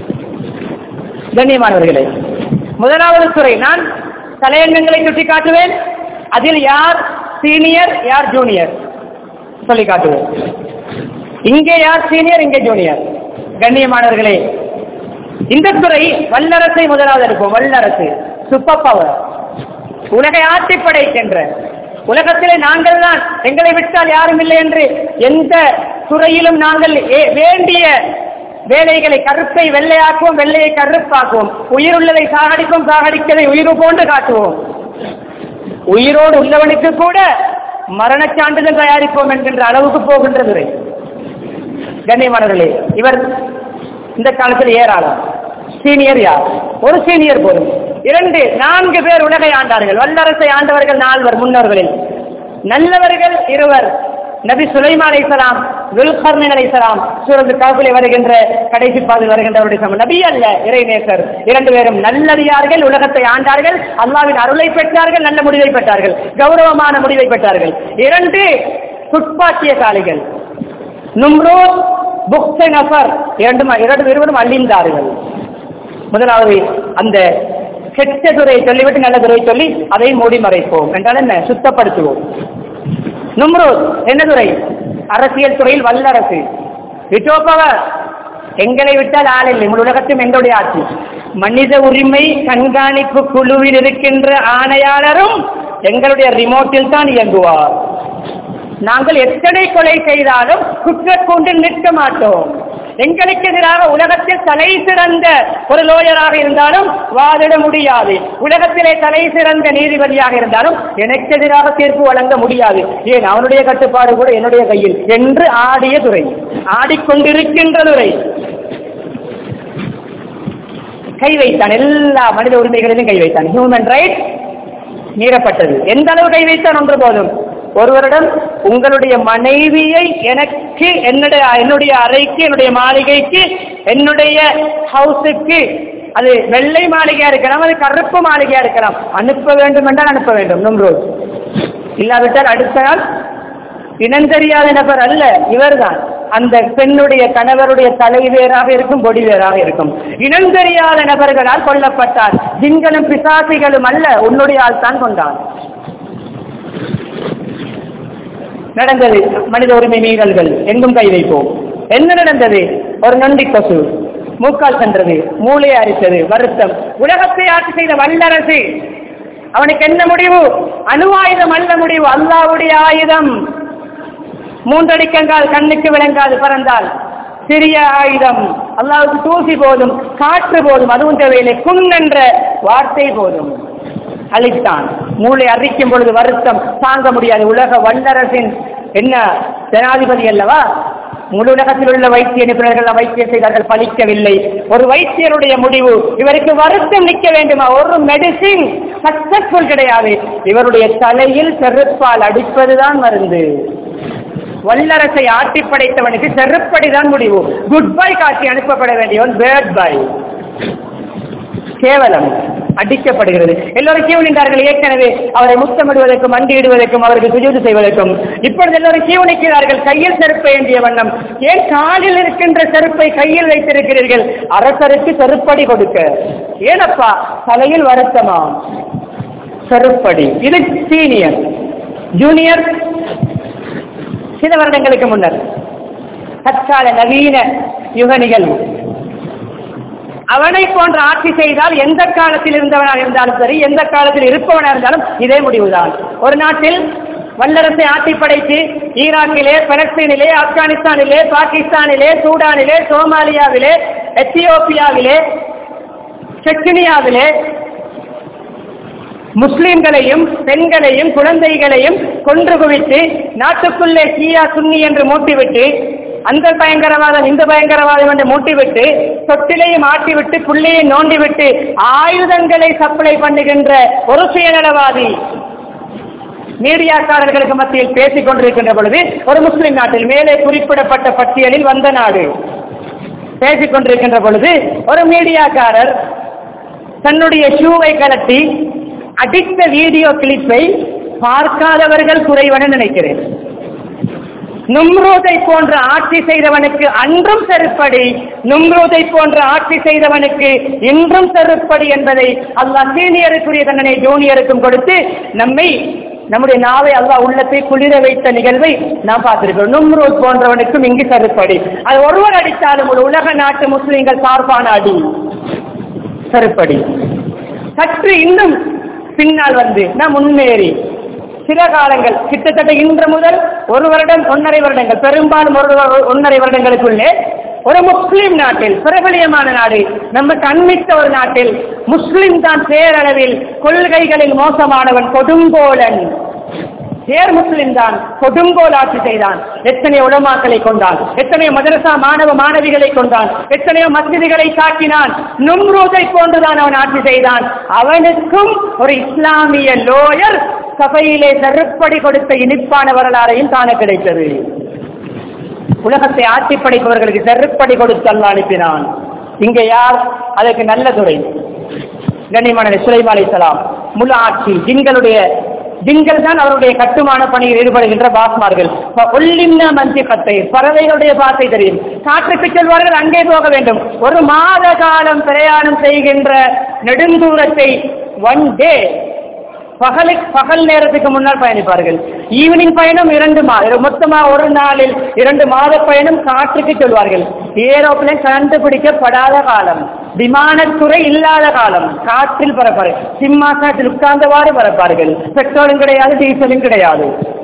கண்ணியமானவர்களே முதலாவது துறை நான் தலையங்கங்களை சுட்டி காட்டுவேன் அதில் யார் சீனியர் யார் ஜூனியர் சொல்லி காட்டுவேன் இங்கே யார் சீனியர் இங்கே ஜூனியர் கண்ணியமானவர்களே இந்த துறை வல்லரசை முதலாவது எடுப்போம் வல்லரசு சூப்பர் பவர் உலகை ஆட்சி படைக்கின்ற உலகத்திலே நாங்கள் தான் எங்களை விட்டால் யாரும் இல்லை என்று எந்த துறையிலும் நாங்கள் ஏ- வேண்டிய வேலைகளை கருப்பை வெள்ளையாக்குவோம் வெள்ளையை கருப்பாக்குவோம் உயிருள்ளதை சாகடிக்கும் சாகடிக்கதை உயிர் போன்று காட்டுவோம் உயிரோடு உள்ளவனுக்கு கூட மரணச் சான்றிதழ் தயாரிப்போம் என்கின்ற அளவுக்கு போகின்ற துறை கண்ணியமானவர்களே இவர் இந்த காலத்தில் ஏறாளம் சீனியர் யார் ஒரு சீனியர் போதும் இரண்டு நான்கு பேர் உலகை ஆண்டார்கள் வல்லரசை ஆண்டவர்கள் நால்வர் முன்னோர்களில் நல்லவர்கள் இருவர் நபி சுலைமா அலைசலாம் துல்கர்ணன் அலைசலாம் சூரத்து காப்பிலே வருகின்ற கடைசி பாதையில் வருகின்றவருடைய சமம் நபி அல்ல இறைநேசர் இரண்டு பேரும் நல்லடியார்கள் உலகத்தை ஆண்டார்கள் அல்லாவின் அருளை பெற்றார்கள் நல்ல முடிவை பெற்றார்கள் கௌரவமான முடிவை பெற்றார்கள் இரண்டு துப்பாக்கியசாலிகள் நும்ரோத் புக்த நஃபர் இரண்டு இரண்டு இருவரும் அழிந்தார்கள் முதலாவது அந்த கெட்ட துறையை சொல்லிவிட்டு நல்ல துறையை சொல்லி அதை மூடி மறைப்போம் என்றால் என்ன சுத்தப்படுத்துவோம் நும்ரோத் என்ன துறை அரசியல் துறையில் வல்லரசு விட்டோப்பவர் எங்களை விட்டால் ஆள் இல்லை முழு உலகத்தையும் எங்களுடைய ஆட்சி மனித உரிமை கண்காணிப்பு குழுவில் இருக்கின்ற ஆணையாளரும் எங்களுடைய ரிமோட்டில் தான் இயங்குவார் நாங்கள் எத்தனை கொலை செய்தாலும் குற்றக்கூண்டில் நிற்க மாட்டோம் எங்களுக்கு எதிராக உலகத்தில் தலை சிறந்த ஒரு லோயராக இருந்தாலும் வாதிட முடியாது உலகத்திலே தலை சிறந்த நீதிபதியாக இருந்தாலும் எனக்கு எதிராக தீர்ப்பு வழங்க முடியாது ஏன் அவனுடைய கட்டுப்பாடு கூட என்னுடைய கையில் என்று ஆடிய துறை ஆடிக்கொண்டிருக்கின்ற துறை கை வைத்தான் எல்லா மனித உரிமைகளிலும் கை வைத்தான் ஹியூமன் ரைட் மீறப்பட்டது எந்த அளவு கை வைத்தான் ஒன்று போதும் ஒருவரிடம் உங்களுடைய மனைவியை எனக்கு என்னுடைய என்னுடைய அறைக்கு என்னுடைய மாளிகைக்கு என்னுடைய ஹவுஸுக்கு அது வெள்ளை மாளிகையா இருக்கலாம் அது கருப்பு மாளிகையா இருக்கலாம் அனுப்ப வேண்டும் என்றால் அனுப்ப வேண்டும் நும்ரோஸ் இல்லாவிட்டால் அடுத்த நாள் இனந்தெரியாத நபர் அல்ல இவர்தான் அந்த பெண்ணுடைய கணவருடைய தலை வேறாக இருக்கும் கொடி வேறாக இருக்கும் இனந்தெரியாத நபர்களால் கொல்லப்பட்டார் ஜின்களும் பிசாசிகளும் அல்ல உன்னுடைய ஆள் தான் கொண்டான் நடந்தது மனித உரிமை மீறல்கள் எங்கும் கை வைப்போம் என்ன நடந்தது ஒரு நொண்டி கொசு மூக்கால் சென்றது மூளையை அரித்தது வருத்தம் உலகத்தை ஆட்சி செய்த வல்லரசு அவனுக்கு என்ன முடிவு அணுவாயுதம் அல்ல முடிவு அல்லாவுடைய ஆயுதம் மூன்றடிக்கங்கால் கண்ணுக்கு விளங்காது பறந்தால் சிறிய ஆயுதம் அல்லாவுக்கு தூசி போதும் காற்று போதும் அதுவும் தேவையில்லை குன் என்ற வார்த்தை போதும் அழித்தான் மூளை அரிக்கும் பொழுது வருத்தம் தாங்க முடியாது உலக வல்லரசின் என்ன ஜனாதிபதி அல்லவா முழு உலகத்தில் உள்ள வைத்திய நிபுணர்கள் வைத்தியம் செய்தார்கள் பலிக்கவில்லை ஒரு வைத்தியருடைய முடிவு இவருக்கு வருத்தம் நிற்க வேண்டுமா ஒரு மெடிசின் சக்சஸ்ஃபுல் கிடையாது இவருடைய தலையில் செருப்பால் அடிப்பதுதான் மருந்து வல்லரசை ஆட்டி படைத்தவனுக்கு செருப்படிதான் முடிவு குட் பை காட்டி அனுப்பப்பட வேண்டியவன் பேட் பை கேவலம் அடிக்கப்படுகிறது எல்லோரும் கியூ நின்றார்கள் ஏற்கனவே அவரை முத்தமிடுவதற்கும் மண்டியிடுவதற்கும் அவருக்கு சுஜூது செய்வதற்கும் இப்பொழுது எல்லோரும் கியூ நிற்கிறார்கள் கையில் செருப்பை ஏந்திய வண்ணம் ஏன் காலில் இருக்கின்ற செருப்பை கையில் வைத்திருக்கிறீர்கள் அரசருக்கு செருப்படி கொடுக்க ஏனப்பா தலையில் வருத்தமா செருப்படி இது சீனியர் ஜூனியர் சில வருடங்களுக்கு முன்னர் தற்கால நவீன யுக நிகழ்வு அவனை போன்ற ஆட்சி செய்தால் எந்த காலத்தில் இருந்தவனாக இருந்தாலும் சரி எந்த காலத்தில் இருப்பவனாக இருந்தாலும் இதே முடிவுதான் ஒரு நாட்டில் வல்லரசை ஆட்சி படைத்து ஈராக்கிலே பலஸ்தீனிலே ஆப்கானிஸ்தானிலே பாகிஸ்தானிலே சூடானிலே சோமாலியாவிலே எத்தியோப்பியாவிலே செச்சினியாவிலே முஸ்லிம்களையும் பெண்களையும் குழந்தைகளையும் கொன்று குவித்து நாட்டுக்குள்ளே ஷியா சுன்னி என்று மூட்டிவிட்டு அந்த பயங்கரவாதம் இந்த பயங்கரவாதம் என்று மூட்டிவிட்டு தொட்டிலையும் ஆட்டிவிட்டு புள்ளையை நோண்டிவிட்டு ஆயுதங்களை சப்ளை பண்ணுகின்ற ஒரு சுயநலவாதி மீடியாக்காரர்களுக்கு மத்தியில் பேசிக் கொண்டிருக்கின்ற பொழுது ஒரு முஸ்லிம் நாட்டில் மேலே குறிப்பிடப்பட்ட பட்டியலில் வந்த நாடு பேசிக் கொண்டிருக்கின்ற பொழுது ஒரு மீடியாக்காரர் தன்னுடைய ஷூவை கலட்டி அடித்த வீடியோ கிளிப்பை பார்க்காதவர்கள் குறைவன நினைக்கிறேன் நும்ரூதை போன்ற ஆட்சி செய்தவனுக்கு அன்றும் செருப்படி நும்ரூதை போன்ற ஆட்சி செய்தவனுக்கு இன்றும் செருப்படி என்பதை அல்லாஹ் சீனியருக்குரிய தண்டனை ஜூனியருக்கும் கொடுத்து நம்மை நம்முடைய நாவை அல்லாஹ் உள்ளத்தை குளிர வைத்த நிகழ்வை நாம் பார்த்திருக்கிறோம் நும்ரூத் போன்றவனுக்கும் இங்கு செருப்படி அது ஒருவர் அடித்தாலும் ஒரு உலக நாட்டு முஸ்லிம்கள் சார்பான அடி செருப்படி சற்று இன்னும் பின்னால் வந்து நான் முன்னேறி சில காலங்கள் கிட்டத்தட்ட இன்று முதல் ஒரு வருடம் ஒன்றரை வருடங்கள் பெரும்பாலும் ஒரு வரு- ஒன்றரை வருடங்களுக்குள்ளே ஒரு முஸ்லிம் நாட்டில் பிரபலியமான நாடு நம்ம கண்மித்த ஒரு நாட்டில் முஸ்லிம் தான் பேரளவில் கொள்கைகளில் மோசமானவன் கொடுங்கோலன் பேர் முஸ்லிம் தான் கொடுங்கோல் ஆட்சி செய்தான் எத்தனையோ உலமாக்களை கொண்டான் எத்தனையோ மதரசா மாணவ மாணவிகளை கொண்டான் எத்தனையோ மஸ்ஜிதுகளை தாக்கினான் நும்ரூதை போன்றுதான் அவன் ஆட்சி செய்தான் அவனுக்கும் ஒரு இஸ்லாமிய லோயர் சபையிலே செருப்படி கொடுத்த இனிப்பான வரலாறையும் காண கிடைத்தது உலகத்தை ஆட்சி படைப்பவர்களுக்கு செருப்படி கொடுத்து அல்லாஹ் அனுப்பினான் இங்க யார் அதற்கு நல்ல துறை கண்ணியமான சுலைமா அலைஹிஸ்ஸலாம் முழு ஆட்சி ஜின்களுடைய ஜின்கள் தான் அவருடைய கட்டுமான பணியில் ஈடுபடுகின்ற பாஸ்மார்கள் ஒல்லிம்ன மந்தி பத்தை பறவைகளுடைய பாசை தெரியும் காற்றுக்கு செல்வார்கள் அங்கே போக வேண்டும் ஒரு மாத காலம் பிரயாணம் செய்கின்ற நெடுந்தூரத்தை ஒன் டே பகலை பகல் நேரத்துக்கு முன்னால் பயணிப்பார்கள் ஈவினிங் பயணம் இரண்டு மாதம் மொத்தமா ஒரு நாளில் இரண்டு மாத பயணம் காற்றுக்கு செல்வார்கள் ஏரோப்ளேன் கண்டுபிடிக்கப்படாத காலம் விமானத்துறை இல்லாத காலம் காற்றில் பறப்பார்கள் சிம்மாசனத்தில் உட்கார்ந்தவாறு பறப்பார்கள் பெட்ரோலும் கிடையாது டீசலும் கிடையாது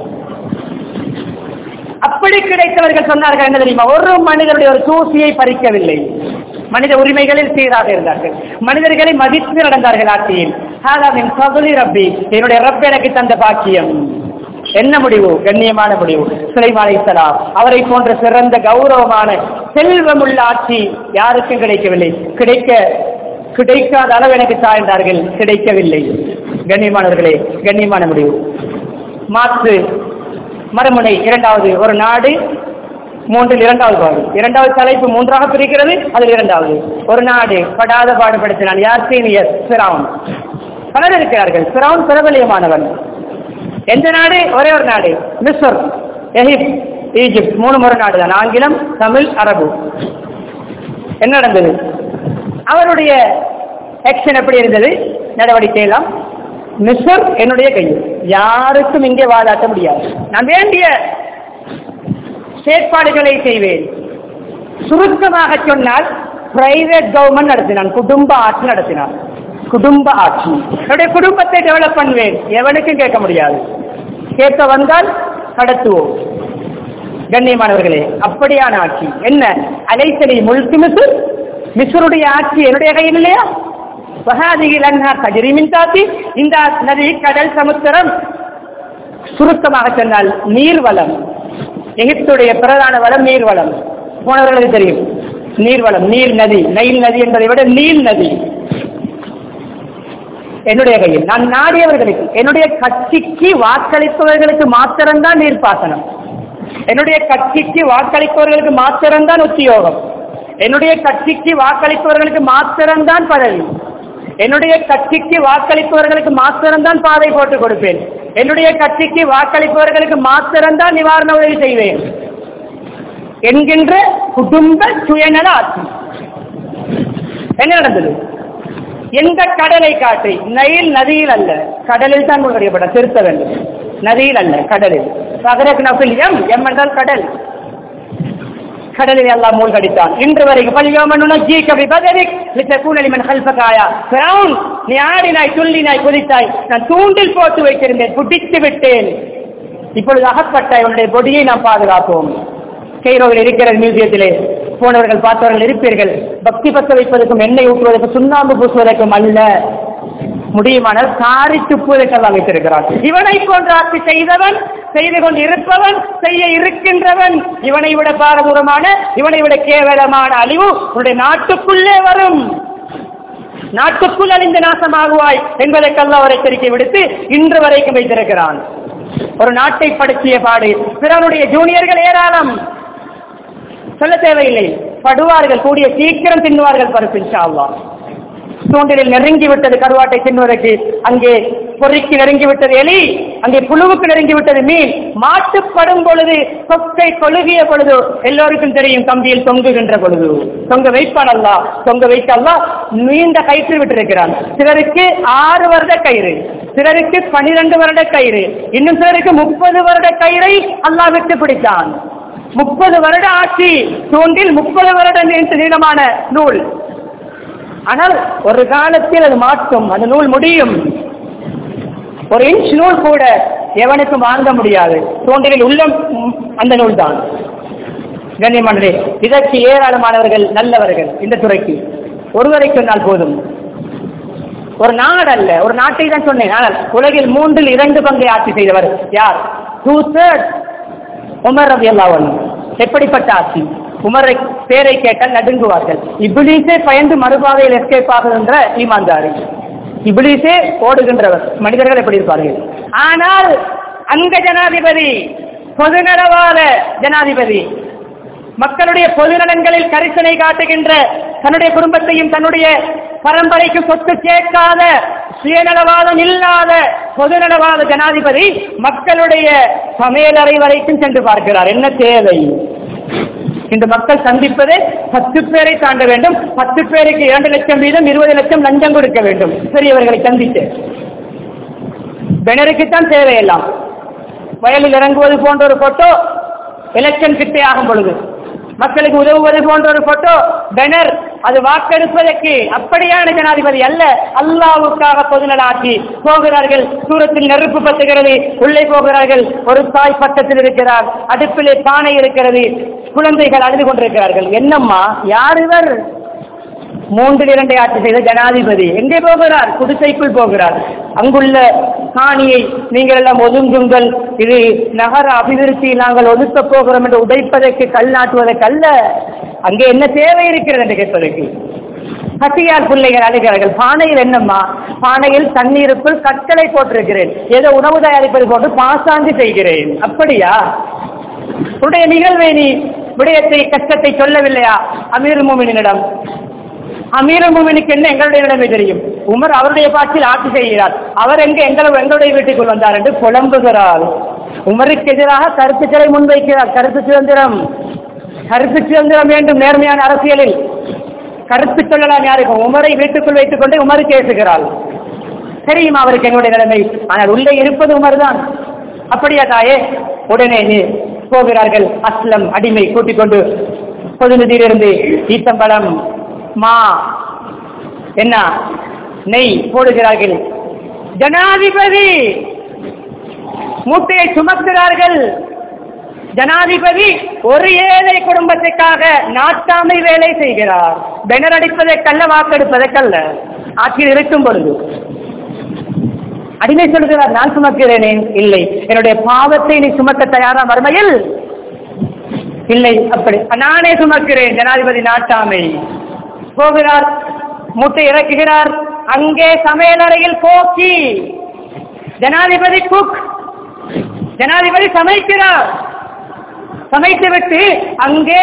அப்படி கிடைத்தவர்கள் சொன்னார்கள் என்ன தெரியுமா ஒரு மனிதனுடைய ஒரு தூசியை பறிக்கவில்லை மனித உரிமைகளில் சீராக இருந்தார்கள் மனிதர்களை மதித்து நடந்தார்கள் ஆட்சியில் ஹாதாவின் பகுதி ரப்பி என்னுடைய ரப் எனக்கு தந்த பாக்கியம் என்ன முடிவு கண்ணியமான முடிவு சுலைமான் அலைஹிஸ்ஸலாம் அவரை போன்ற சிறந்த கௌரவமான செல்வமுள்ள ஆட்சி யாருக்கும் கிடைக்கவில்லை கிடைக்க கிடைக்காத அளவு எனக்கு சாய்ந்தார்கள் கிடைக்கவில்லை கண்ணியமானவர்களே கண்ணியமான முடிவு மாற்று மறுமுனை இரண்டாவது ஒரு நாடு மூன்றில் இரண்டாவது பாடு இரண்டாவது தலைப்பு மூன்றாக பிரிக்கிறது அதில் இரண்டாவது ஒரு நாடு படாத பாடுபடுத்தினான் யார் சீனியர் சிராவன் பலர் இருக்கிறார்கள் சிராவன் பிரபலியமானவன் எந்த நாடு ஒரே ஒரு நாடு மிஸ்ர் எகிப்த் ஈஜிப்ட் மூணு முறை நாடு தான் ஆங்கிலம் தமிழ் அரபு என்ன நடந்தது அவருடைய ஆக்ஷன் எப்படி இருந்தது நடவடிக்கை எல்லாம் மிஸ்ர் என்னுடைய கையில் யாருக்கும் இங்கே வாதாட்ட முடியாது நான் வேண்டிய செயற்பாடுகளை செய்வேன் சுருக்கமாக சொன்னால் பிரைவேட் கவர்மெண்ட் நடத்தினான் குடும்ப ஆட்சி நடத்தினான் குடும்ப ஆட்சி என்னுடைய குடும்பத்தை டெவலப் பண்ணுவேன் எவனுக்கும் கேட்க முடியாது கேட்க வந்தால் கடத்துவோம் கண்ணியமானவர்களே அப்படியான ஆட்சி என்ன அலைசலி முழுத்து மிசுர் மிசுருடைய ஆட்சி என்னுடைய கையில் இல்லையா வகாதியில் அன்ஹார் கஜரிமின் தாத்தி இந்த நதி கடல் சமுத்திரம் சுருக்கமாக சொன்னால் நீர்வளம் எகிப்துடைய பிரதான வளம் நீர் வளம் போனவர்களுக்கு தெரியும் நீர்வளம் நீர் நதி நைல் நதி என்பதை விட நீல் நதி என்னுடைய கையில் நான் நாடியவர்களுக்கு என்னுடைய கட்சிக்கு வாக்களிப்பவர்களுக்கு மாத்திரம்தான் நீர்ப்பாசனம் என்னுடைய கட்சிக்கு வாக்களிப்பவர்களுக்கு மாத்திரம்தான் உத்தியோகம் என்னுடைய கட்சிக்கு வாக்களிப்பவர்களுக்கு மாத்திரம்தான் பதவி என்னுடைய கட்சிக்கு வாக்களிப்பவர்களுக்கு மாத்திரம்தான் பாதை போட்டு கொடுப்பேன் என்னுடைய கட்சிக்கு வாக்களிப்பவர்களுக்கு மாத்திரம்தான் நிவாரண உதவி செய்வேன் என்கின்ற குடும்ப சுயநல ஆட்சி என்ன நடந்தது எந்த கடலை காட்டி நைல் நதியில் அல்ல கடலில் தான் முன்வரையப்பட திருத்த வேண்டும் நதியில் அல்ல கடலில் சகரக் நபில் எம் எம் என்றால் கடல் கடலில் எல்லாம் மூழ்கடித்தான் இன்று வரைக்கும் பள்ளியோமன் ஜி கபி பதவிக் லித்தகூனலிமன் ஹல்பகாயா பிரவுன் நீ ஆடினாய் துள்ளினாய் குதித்தாய் நான் தூண்டில் போட்டு வைத்திருந்தேன் புடித்து விட்டேன் இப்பொழுது அகப்பட்டாய் உன்னுடைய பொடியை நாம் பாதுகாப்போம் கைரோவில் இருக்கிற மியூசியத்திலே போனவர்கள் பார்த்தவர்கள் இருப்பீர்கள் பக்தி பத்த வைப்பதற்கும் எண்ணெய் ஊற்றுவதற்கும் சுண்ணாம்பு பூசுவதற்கும் அல்ல முடியுமானால் காரி துப்புவதற்கெல்லாம் வைத்திருக்கிறான் இவனை போன்ற ஆட்சி செய்தவன் செய்து கொண்டு இருப்பவன் செய்ய இருக்கின்றவன் இவனை விட பாரதூரமான இவனை விட கேவலமான அழிவு உன்னுடைய நாட்டுக்குள்ளே வரும் நாட்டுக்குள் அழிந்து நாசமாகுவாய் என்பதற்கெல்லாம் ஒரு எச்சரிக்கை விடுத்து இன்று வரைக்கும் வைத்திருக்கிறான் ஒரு நாட்டை படுத்திய பாடு பிறனுடைய ஜூனியர்கள் ஏராளம் சொல்ல தேவையில்லை படுவார்கள் கூடிய சீக்கிரம் தின்னுவார்கள் பருப்பு இன்ஷா அல்லாஹ் தூண்டிலில் நெருங்கி விட்டது கருவாட்டை தின்னுவதற்கு அங்கே பொறிக்கு நெருங்கி விட்டது எலி அங்கே புழுவுக்கு நெருங்கி விட்டது மீன் மாட்டுப்படும் பொழுது கொக்கை கொழுகிய பொழுது எல்லோருக்கும் தெரியும் கம்பியில் தொங்குகின்ற பொழுது தொங்க வைப்பான் அல்லா தொங்க வைத்தல்லா நீண்ட கயிற்று விட்டிருக்கிறான் சிலருக்கு ஆறு வருட கயிறு சிலருக்கு பனிரெண்டு வருட கயிறு இன்னும் சிலருக்கு முப்பது வருட கயிறை அல்லாஹ் விட்டு பிடித்தான் முப்பது வருட ஆட்சி தூண்டில் முப்பது வருட நீண்ட நீளமான நூல் ஆனால் ஒரு காலத்தில் அது மாற்றும் அந்த நூல் முடியும் ஒரு இன்ச் நூல் கூட எவனுக்கும் வாங்க முடியாது தோண்டிலில் உள்ள ம், அந்த நூல் தான் கண்ணியமானதே இதற்கு ஏராளமானவர்கள் நல்லவர்கள் இந்த துறைக்கு ஒருவரை சொன்னால் போதும் ஒரு நாடு அல்ல ஒரு நாட்டை தான் சொன்னேன் ஆனால் உலகில் மூன்றில் இரண்டு பங்கை ஆட்சி செய்தவர் யார் டூ தேர்ட் உமர் ரவி அல்லாவன் எப்படிப்பட்ட ஆட்சி உமரை பேரை கேட்டால் நடுங்குவார்கள் இபிலிசே பயந்து மறுபாதையில் எஸ்கேப் ஆகுகின்ற ஈமான்தாரி இபிலிசே ஓடுகின்றவர் மனிதர்கள் எப்படி இருப்பார்கள் ஆனால் அங்க ஜனாதிபதி பொதுநலவாத ஜனாதிபதி மக்களுடைய பொது நலன்களில் கரிசனை காட்டுகின்ற தன்னுடைய குடும்பத்தையும் தன்னுடைய பரம்பரைக்கு சொத்து சேர்க்காத சுயநலவாதம் இல்லாத பொதுநலவாத ஜனாதிபதி மக்களுடைய சமையலறை வரைக்கும் சென்று பார்க்கிறார் என்ன தேவை இந்த மக்கள் சந்திப்பதே பத்து பேரை தாண்ட வேண்டும் பத்து பேருக்கு இரண்டு லட்சம் வீதம் இருபது லட்சம் லஞ்சம் கொடுக்க வேண்டும் பெரியவர்களை சந்தித்து பெனருக்குத்தான் தேவையெல்லாம் வயலில் இறங்குவது போன்ற ஒரு போட்டோ எலெக்ஷன் கிட்டே ஆகும் பொழுது மக்களுக்கு உதவுவது போன்ற ஒரு போட்டோ பெனர் அது வாக்கெடுப்பதற்கு அப்படியான ஜனாதிபதி அல்ல அல்லாவுக்காக பொதுநல ஆட்சி போகிறார்கள் தூரத்தில் நெருப்பு பத்துகிறது உள்ளே போகிறார்கள் ஒரு தாய் பக்கத்தில் இருக்கிறார் அடுப்பிலே பானை இருக்கிறது குழந்தைகள் அழுது கொண்டிருக்கிறார்கள் என்னம்மா யார் இவர் மூன்றில் இரண்டை ஆட்சி செய்த ஜனாதிபதி எங்கே போகிறார் குடிசைக்குள் போகிறார் அங்குள்ள காணியை நீங்கள் எல்லாம் ஒதுங்குங்கள் இது நகர அபிவிருத்தி நாங்கள் ஒதுக்க போகிறோம் என்று உடைப்பதற்கு கல் நாட்டுவதற்கு அல்ல அங்கே என்ன தேவை இருக்கிறது என்று கேட்பதற்கு பசியார் பிள்ளைகள் அழுகிறார்கள் பானையில் என்னம்மா பானையில் தண்ணீருக்குள் கற்களை போட்டிருக்கிறேன் ஏதோ உணவு தயாரிப்பது போன்று பாசாங்கு செய்கிறேன் அப்படியா உடைய நிகழ்வை நீ விடயத்தை கஷ்டத்தை சொல்லவில்லையா அமீர் மோமினிடம் அமீர் மோமினுக்கு என்ன எங்களுடைய நிலைமை தெரியும் உமர் அவருடைய பாட்டில் ஆட்சி செய்கிறார் அவர் எங்க எங்கள் எங்களுடைய வீட்டுக்குள் வந்தார் என்று புலம்புகிறார் உமருக்கு எதிராக கருத்துக்களை முன்வைக்கிறார் கருத்து சுதந்திரம் கருத்து சுதந்திரம் வேண்டும் நேர்மையான அரசியலில் கருத்து சொல்லலாம் யாருக்கும் உமரை வீட்டுக்குள் வைத்துக் கொண்டு உமருக்கு பேசுகிறாள் தெரியுமா அவருக்கு எங்களுடைய நிலைமை ஆனால் உள்ளே இருப்பது உமர் தான் அப்படியா தாயே உடனே நீ போகிறார்கள் அஸ்லம் அடிமை கூட்டிக் கொண்டு பொதுநிதியிலிருந்து ஈத்தம்பழம் மா என்ன நெய் போடுகிறார்கள் ஜனாதிபதி மூட்டையை சுமக்கிறார்கள் ஜனாதிபதி ஒரு ஏழை குடும்பத்துக்காக நாட்டாமை வேலை செய்கிறார் பெனர் அடிப்பதற்கல்ல வாக்கெடுப்பதற்கல்ல ஆட்சியில் இருக்கும் பொழுது அடிமை சொல்கிறார் நான் சுமக்கிறேனே இல்லை என்னுடைய பாவத்தை நீ சுமக்க தயாரா மறுமையில் இல்லை அப்படி நானே சுமக்கிறேன் ஜனாதிபதி நாட்டாமை போகிறார் முட்டை இறக்குகிறார் அங்கே சமையலறையில் போக்கி ஜனாதிபதி குக் ஜனாதிபதி சமைக்கிறார் சமைத்துவிட்டு அங்கே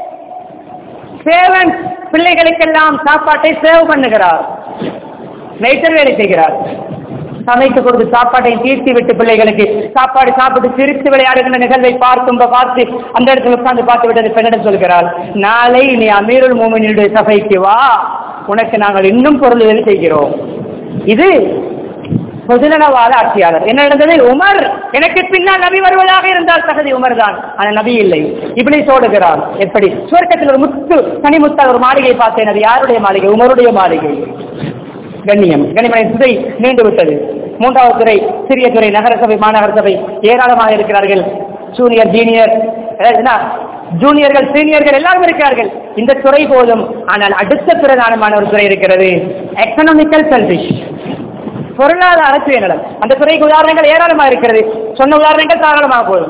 சேவன் பிள்ளைகளுக்கெல்லாம் சாப்பாட்டை சேவ் பண்ணுகிறார் வெயிட்டர் வேலை செய்கிறார் சமைத்து கொடுத்து சாப்பாட்டை தீர்த்தி விட்டு பிள்ளைகளுக்கு சாப்பாடு சாப்பிட்டு சிரித்து விளையாடுகின்ற நிகழ்வை பார்க்கும் பார்த்து அந்த இடத்துல உட்கார்ந்து பார்த்து விட்டது பெண்ணிடம் சொல்கிறாள் நாளை நீ அமீருல் மோமினுடைய சபைக்கு வா உனக்கு நாங்கள் இன்னும் பொருள் செய்கிறோம் இது பொதுநலவாத ஆட்சியாளர் என்ன நடந்தது உமர் எனக்கு பின்னால் நபி வருவதாக இருந்தால் தகுதி உமர் தான் ஆனா நபி இல்லை இப்படி சோடுகிறார் எப்படி சுவர்க்கத்தில் ஒரு முத்து தனிமுத்தாக ஒரு மாளிகை பார்த்தேன் அது யாருடைய மாளிகை உமருடைய மாளிகை கண்ணியம் கண்ணியமனை துறை நீண்டு விட்டது மூன்றாவது துறை சிறிய துறை நகரசபை மாநகர சபை ஏராளமாக இருக்கிறார்கள் ஜூனியர் ஜீனியர் ஜூனியர்கள் சீனியர்கள் எல்லாரும் இருக்கிறார்கள் இந்த துறை போதும் ஆனால் அடுத்த பிரதானமான ஒரு துறை இருக்கிறது எக்கனாமிக்கல் செல்பிஷ் பொருளாதார சுயநலம் அந்த துறைக்கு உதாரணங்கள் ஏராளமாக இருக்கிறது சொன்ன உதாரணங்கள் தாராளமாக போதும்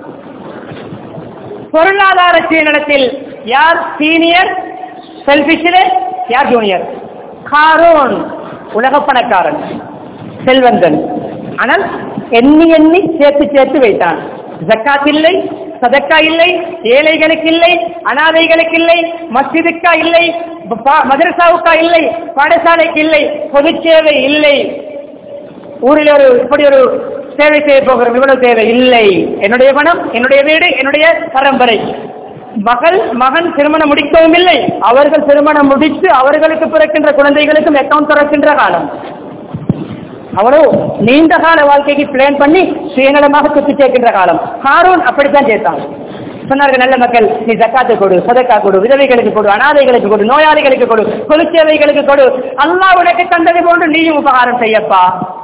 பொருளாதார சுயநலத்தில் யார் சீனியர் செல்பிஷிலே யார் ஜூனியர் காரோன் உலக பணக்காரன் செல்வந்தன் ஆனால் எண்ணி எண்ணி சேர்த்து சேர்த்து வைத்தான் ஜக்காத் இல்லை சதக்கா இல்லை ஏழைகளுக்கு இல்லை அனாதைகளுக்கு இல்லை மஸ்ஜிதுக்கா இல்லை ப- மதரசாவுக்கா இல்லை பாடசாலைக்கு இல்லை பொது சேவை இல்லை ஊரில் ஒரு இப்படி ஒரு சேவை செய்ய போகிறோம் இவ்வளவு தேவை இல்லை என்னுடைய பணம் என்னுடைய வீடு என்னுடைய பரம்பரை மகள் மகன் திருமணம் முடிக்கவும் இல்லை அவர்கள் திருமணம் முடித்து அவர்களுக்கு பிறக்கின்ற குழந்தைகளுக்கும் அக்கவுண்ட் திறக்கின்ற காலம் அவ்வளவு நீண்ட கால வாழ்க்கைக்கு பிளான் பண்ணி சுயநலமாக சுத்தி சேர்க்கின்ற காலம் ஹாரூன் அப்படித்தான் சேர்த்தான் சொன்னார்கள் நல்ல மக்கள் நீ ஜக்காத்து கொடு சதக்கா கொடு விதவைகளுக்கு கொடு அனாதைகளுக்கு கொடு நோயாளிகளுக்கு கொடு பொதுச்சேவைகளுக்கு கொடு அல்லாஹ் உனக்கு தந்தது போன்று நீயும் உபகாரம் செய்யப்பா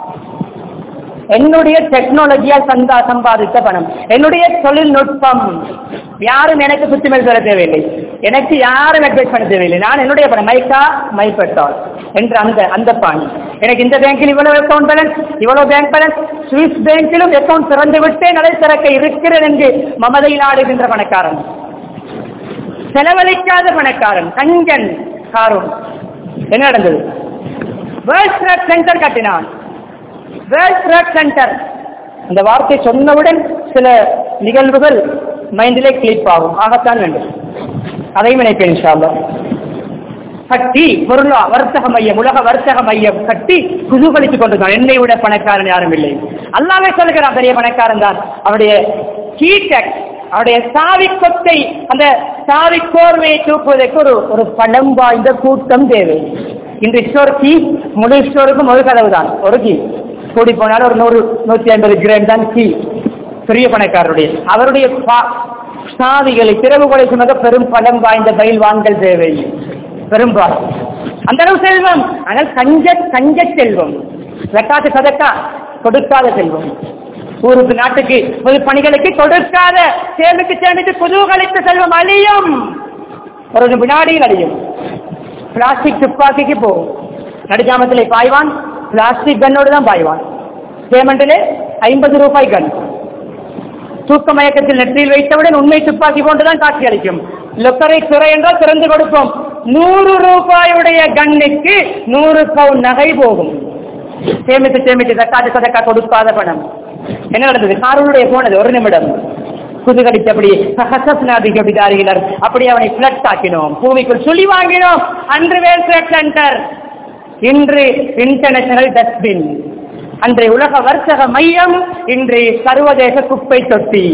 என்னுடைய டெக்னாலஜியால் சந்தா சம்பாதித்த பணம் என்னுடைய தொழில்நுட்பம் யாரும் எனக்கு சுத்திமல் தர தேவையில்லை எனக்கு யாரும் அட்வைஸ் பண்ண தேவையில்லை நான் என்னுடைய பணம் மைக்கா மை பெட்ரோல் என்ற அந்த அந்த பாணி எனக்கு இந்த பேங்கில் இவ்வளவு அக்கௌண்ட் பேலன்ஸ் இவ்வளவு பேங்க் பேலன்ஸ் சுவிஸ் பேங்கிலும் அக்கௌண்ட் திறந்து விட்டே நடை திறக்க இருக்கிறேன் என்று மமதையில் ஆடுகின்ற பணக்காரன் செலவழிக்காத பணக்காரன் கஞ்சன் காரும் என்ன நடந்தது வேர்ல்ட் ட்ரேட் சென்டர் கட்டினான் வேர்ல்ட் ட்ரேட் சென்டர் அந்த வார்த்தை சொன்னவுடன் சில நிகழ்வுகள் மைண்டிலே கிளிப் ஆகும் ஆகத்தான் வேண்டும் அதையும் நினைப்பேன் இன்ஷா அல்லாஹ். கட்டி பொருளா வர்த்தக மையம் உலக வர்த்தக மையம் கட்டி குதூகலித்துக் கொண்டிருக்கான் என்னை விட பணக்காரன் யாரும் இல்லை அல்லாவே சொல்கிறான் பெரிய பணக்காரன் தான் அவருடைய கீட்டக் அவருடைய சாவி கொத்தை அந்த சாவி கோர்வையை தூக்குவதற்கு ஒரு ஒரு பணம் வாய்ந்த கூட்டம் தேவை இன்று ஸ்டோர் கீ முழு ஸ்டோருக்கும் ஒரு கதவு தான் ஒரு கீ கூடி போனாலும் ஒரு நூறு நூத்தி ஐம்பது கிராம் தான் கீ பெரிய பணக்காரருடைய அவருடைய பா- சாவிகளை திறவுகொலை சுமக்க பெரும் பலம் வாய்ந்த பயில்வான்கள் தேவை பெரும்பால் அந்த அளவு செல்வம் ஆனால் கஞ்ச கஞ்ச செல்வம் வெக்காத்து சதக்கா கொடுக்காத செல்வம் ஊருக்கு நாட்டுக்கு பொது பணிகளுக்கு கொடுக்காத சேமித்து சேமித்து குதூகலித்த செல்வம் அழியும் ஒரு வினாடியில் அழியும் பிளாஸ்டிக் துப்பாக்கிக்கு போகும் நடுஜாமத்திலே பாய்வான் பிளாஸ்டிக் கன்னோடு தான் பாய்வான் பேமெண்டிலே ஐம்பது ரூபாய் கன் தூக்க மயக்கத்தில் நெற்றியில் வைத்தவுடன் உண்மை துப்பாக்கி போன்றுதான் காட்சி அளிக்கும் லொக்கரை துறை என்றால் திறந்து கொடுப்போம் நூறு ரூபாயுடைய கண்ணுக்கு நூறு பவுன் நகை போகும் சேமித்து சேமித்து தக்காத்து சதக்கா கொடுக்காத பணம் என்ன நடந்தது காரனுடைய போனது ஒரு நிமிடம் குதுகடித்தபடி சகசப்னாதிகபிதாரிகளர் அப்படி அவனை பிளட் ஆக்கினோம் பூமிக்குள் சுழி வாங்கினோம் அன்று வேல் சென்டர் இன்று இன்டர்நேஷனல் டஸ்ட்பின் அன்றைய உலக வர்த்தக மையம் இன்று சர்வதேச குப்பை தொட்டி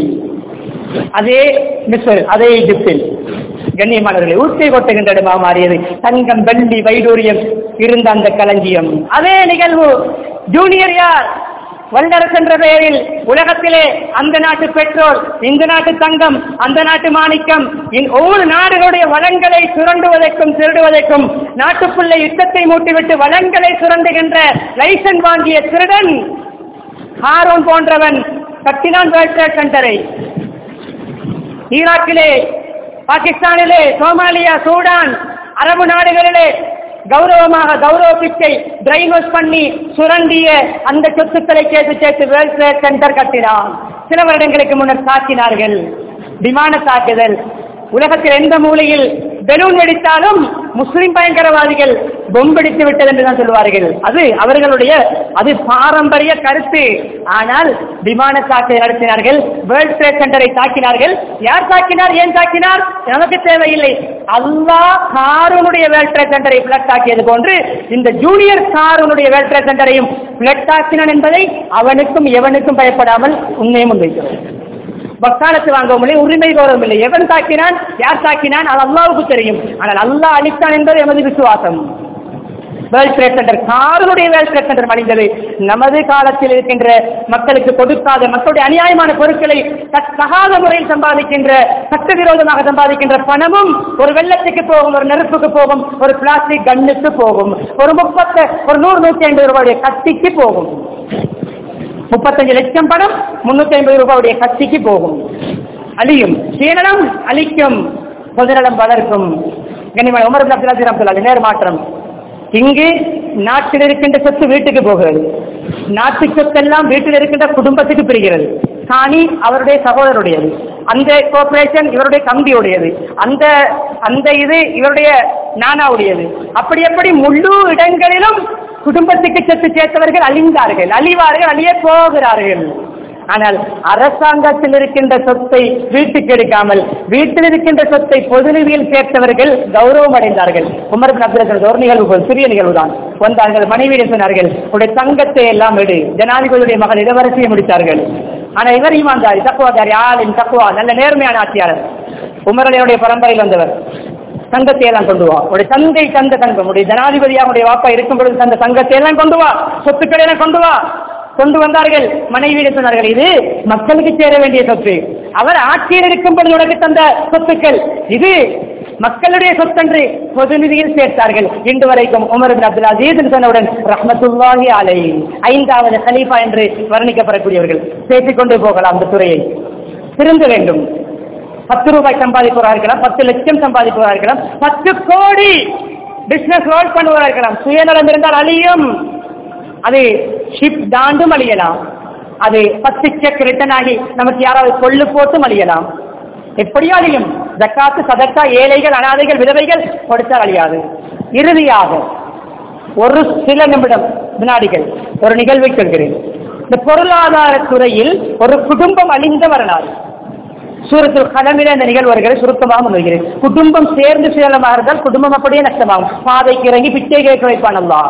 அதே மிஸ்ர் அதே எகிப்தில் கண்ணியமானவர்களை ஊட்டை கொட்டுகின்ற இடமா மாறியது தங்கம் வெள்ளி வைடூரியம் இருந்த அந்த களஞ்சியம் அதே நிகழ்வு ஜூனியர் யார் வல்லரசு என்ற பெயரில் உலகத்திலே அந்த நாட்டு பெட்ரோல் இந்த நாட்டு தங்கம் அந்த நாட்டு மாணிக்கம் இந் ஒவ்வொரு நாடுகளுடைய வளங்களை சுரண்டுவதற்கும் திருடுவதற்கும் நாட்டுக்குள்ளே யுத்தத்தை மூட்டிவிட்டு வளங்களை சுரண்டுகின்ற லைசன்ஸ் வாங்கிய திருடன் ஹாரோன் போன்றவன் கட்டினான் வேர்ல்ட் ட்ரேட் சென்டரை ஈராக்கிலே பாகிஸ்தானிலே சோமாலியா சூடான் அரபு நாடுகளிலே கௌரவமாக கௌரவ பிச்சை டிரைவர்ஸ் பண்ணி சுரண்டிய அந்த சொத்துக்களை சேர்த்து சேர்த்து வேர்ல்ட் ட்ரேட் சென்டர் கட்டினான் சில வருடங்களுக்கு முன்னர் தாக்கினார்கள் விமான தாக்குதல் உலகத்தில் எந்த மூலையில் பெலூன் வெடித்தாலும் முஸ்லிம் பயங்கரவாதிகள் பொம்படித்து விட்டது என்று தான் சொல்வார்கள் அது அவர்களுடைய அது பாரம்பரிய கருத்து ஆனால் விமான தாக்குதல் நடத்தினார்கள் வேர்ல்ட் ட்ரேட் சென்டரை தாக்கினார்கள் யார் தாக்கினார் ஏன் தாக்கினார் நமக்கு தேவையில்லை அல்லாஹ் காரனுடைய வேர்ல்ட் ட்ரேட் சென்டரை பிளட் தாக்கியது போன்று இந்த ஜூனியர் காரனுடைய வேர்ல்ட் ட்ரேட் சென்டரையும் பிளட் தாக்கினான் என்பதை அவனுக்கும் எவனுக்கும் பயப்படாமல் உண்மையை முன்வைக்கிறோம் வக்காலத்து வாங்கவும் இல்லை உரிமை கௌரவம் இல்லை எவன் தாக்கினான் யார் தாக்கினான் அது அல்லாவுக்கு தெரியும் ஆனால் அல்லாஹ் அளித்தான் என்பது எமது விசுவாசம் வேர்ல்ட் ட்ரேட் சென்டர் காரனுடைய வேர்ல்ட் ட்ரேட் சென்டர் அடைந்தது நமது காலத்தில் இருக்கின்ற மக்களுக்கு கொடுக்காத மக்களுடைய அநியாயமான பொருட்களை தகாத முறையில் சம்பாதிக்கின்ற சட்டவிரோதமாக சம்பாதிக்கின்ற பணமும் ஒரு வெள்ளத்துக்கு போகும் ஒரு நெருப்புக்கு போகும் ஒரு பிளாஸ்டிக் கண்ணுக்கு போகும் ஒரு முப்பத்த ஒரு நூறு நூற்றி ஐம்பது ரூபாயுடைய கத்திக்கு போகும் முப்பத்தஞ்சு லட்சம் பணம் முன்னூத்தி ஐம்பது ரூபாயுடைய கட்சிக்கு போகும் அழியும் சுயநலம் அழிக்கும் பொதுநலம் வளர்க்கும் கனிமன் உமர் அப்துல்லாஜி ரம்துல்லா நேர் மாற்றம் இங்கு நாட்டில் இருக்கின்ற சொத்து வீட்டுக்கு போகிறது நாட்டு சொத்தெல்லாம் வீட்டில் இருக்கின்ற குடும்பத்துக்கு பிரிகிறது காணி அவருடைய சகோதரருடையது அந்த கோஆபரேஷன் இவருடைய தம்பியுடையது அந்த அந்த இது இவருடைய நானாவுடையது அப்படி எப்படி முழு இடங்களிலும் குடும்பத்துக்கு சொத்து சேர்த்தவர்கள் அழிந்தார்கள் அழிவார்கள் அழிய போகிறார்கள் ஆனால் அரசாங்கத்தில் இருக்கின்ற சொத்தை வீட்டுக்கு எடுக்காமல் வீட்டில் இருக்கின்ற சொத்தை பொது நிதியில் சேர்த்தவர்கள் கௌரவம் அடைந்தார்கள் உமர் பின் அப்துல் ஒரு நிகழ்வு போல் சிறிய நிகழ்வு தான் வந்தார்கள் மனைவியிடம் சொன்னார்கள் உடைய தங்கத்தை எல்லாம் எடு ஜனாதிபதியுடைய மகள் இளவரசியை முடித்தார்கள் ஆனால் இவர் ஈமான்தாரி தக்குவாதாரி ஆளின் தக்குவா நல்ல நேர்மையான ஆட்சியாளர் உமரலையுடைய பரம்பரையில் வந்தவர் தங்கத்தை எல்லாம் கொண்டு வா உடைய தந்தை தந்த தங்கம் உடைய ஜனாதிபதியாக உடைய வாப்பா இருக்கும் பொழுது தந்த தங்கத்தை எல்லாம் கொண்டு வா சொத்துக்களை எல்லாம் கொண்டு வா கொண்டு வந்தார்கள் மனைவியிடம் சொன்னார்கள் இது மக்களுக்கு சேர வேண்டிய சொத்து அவர் ஆட்சியில் இருக்கும் பொழுது உனக்கு தந்த சொத்துக்கள் இது மக்களுடைய சொத்தன்று பொது நிதியில் சேர்த்தார்கள் இன்று வரைக்கும் உமர் பின் அப்துல் அசீஸ் சொன்னவுடன் ரஹமத்துல்லாஹி அலை ஐந்தாவது ஹலீஃபா என்று வர்ணிக்கப்படக்கூடியவர்கள் பேசிக்கொண்டே போகலாம் அந்த துறையை திருந்த வேண்டும் பத்து ரூபாய் சம்பாதிப்பவராக இருக்கலாம் பத்து லட்சம் சம்பாதிப்பவராக இருக்கலாம் பத்து கோடி பிசினஸ் ரோல் பண்ணுவதாக இருக்கலாம் சுயநலம் இருந்தால் அழியும் அது ஷிப் தாண்டும் அழியலாம் அது பத்து செக் ரிட்டர்ன் ஆகி நமக்கு யாராவது கொள்ளு போட்டும் அழியலாம் எப்படியோ அழியும் ஜக்காத்து சதக்கா ஏழைகள் அனாதைகள் விதவைகள் கொடுத்தால் அழியாது இறுதியாக ஒரு சில நிமிடம் வினாடிகள் ஒரு நிகழ்வை சொல்கிறேன் இந்த பொருளாதார துறையில் ஒரு குடும்பம் அழிந்த வரலாறு சூரத்தில் கடமில இந்த நிகழ்வு வருகிற சுருக்கமாக முன்வைகிறேன் குடும்பம் சேர்ந்து சேலமாக இருந்தால் குடும்பம் அப்படியே நஷ்டமாகும் பாதைக்கு இறங்கி பிச்சை கேட்க வைப்பான் அல்லா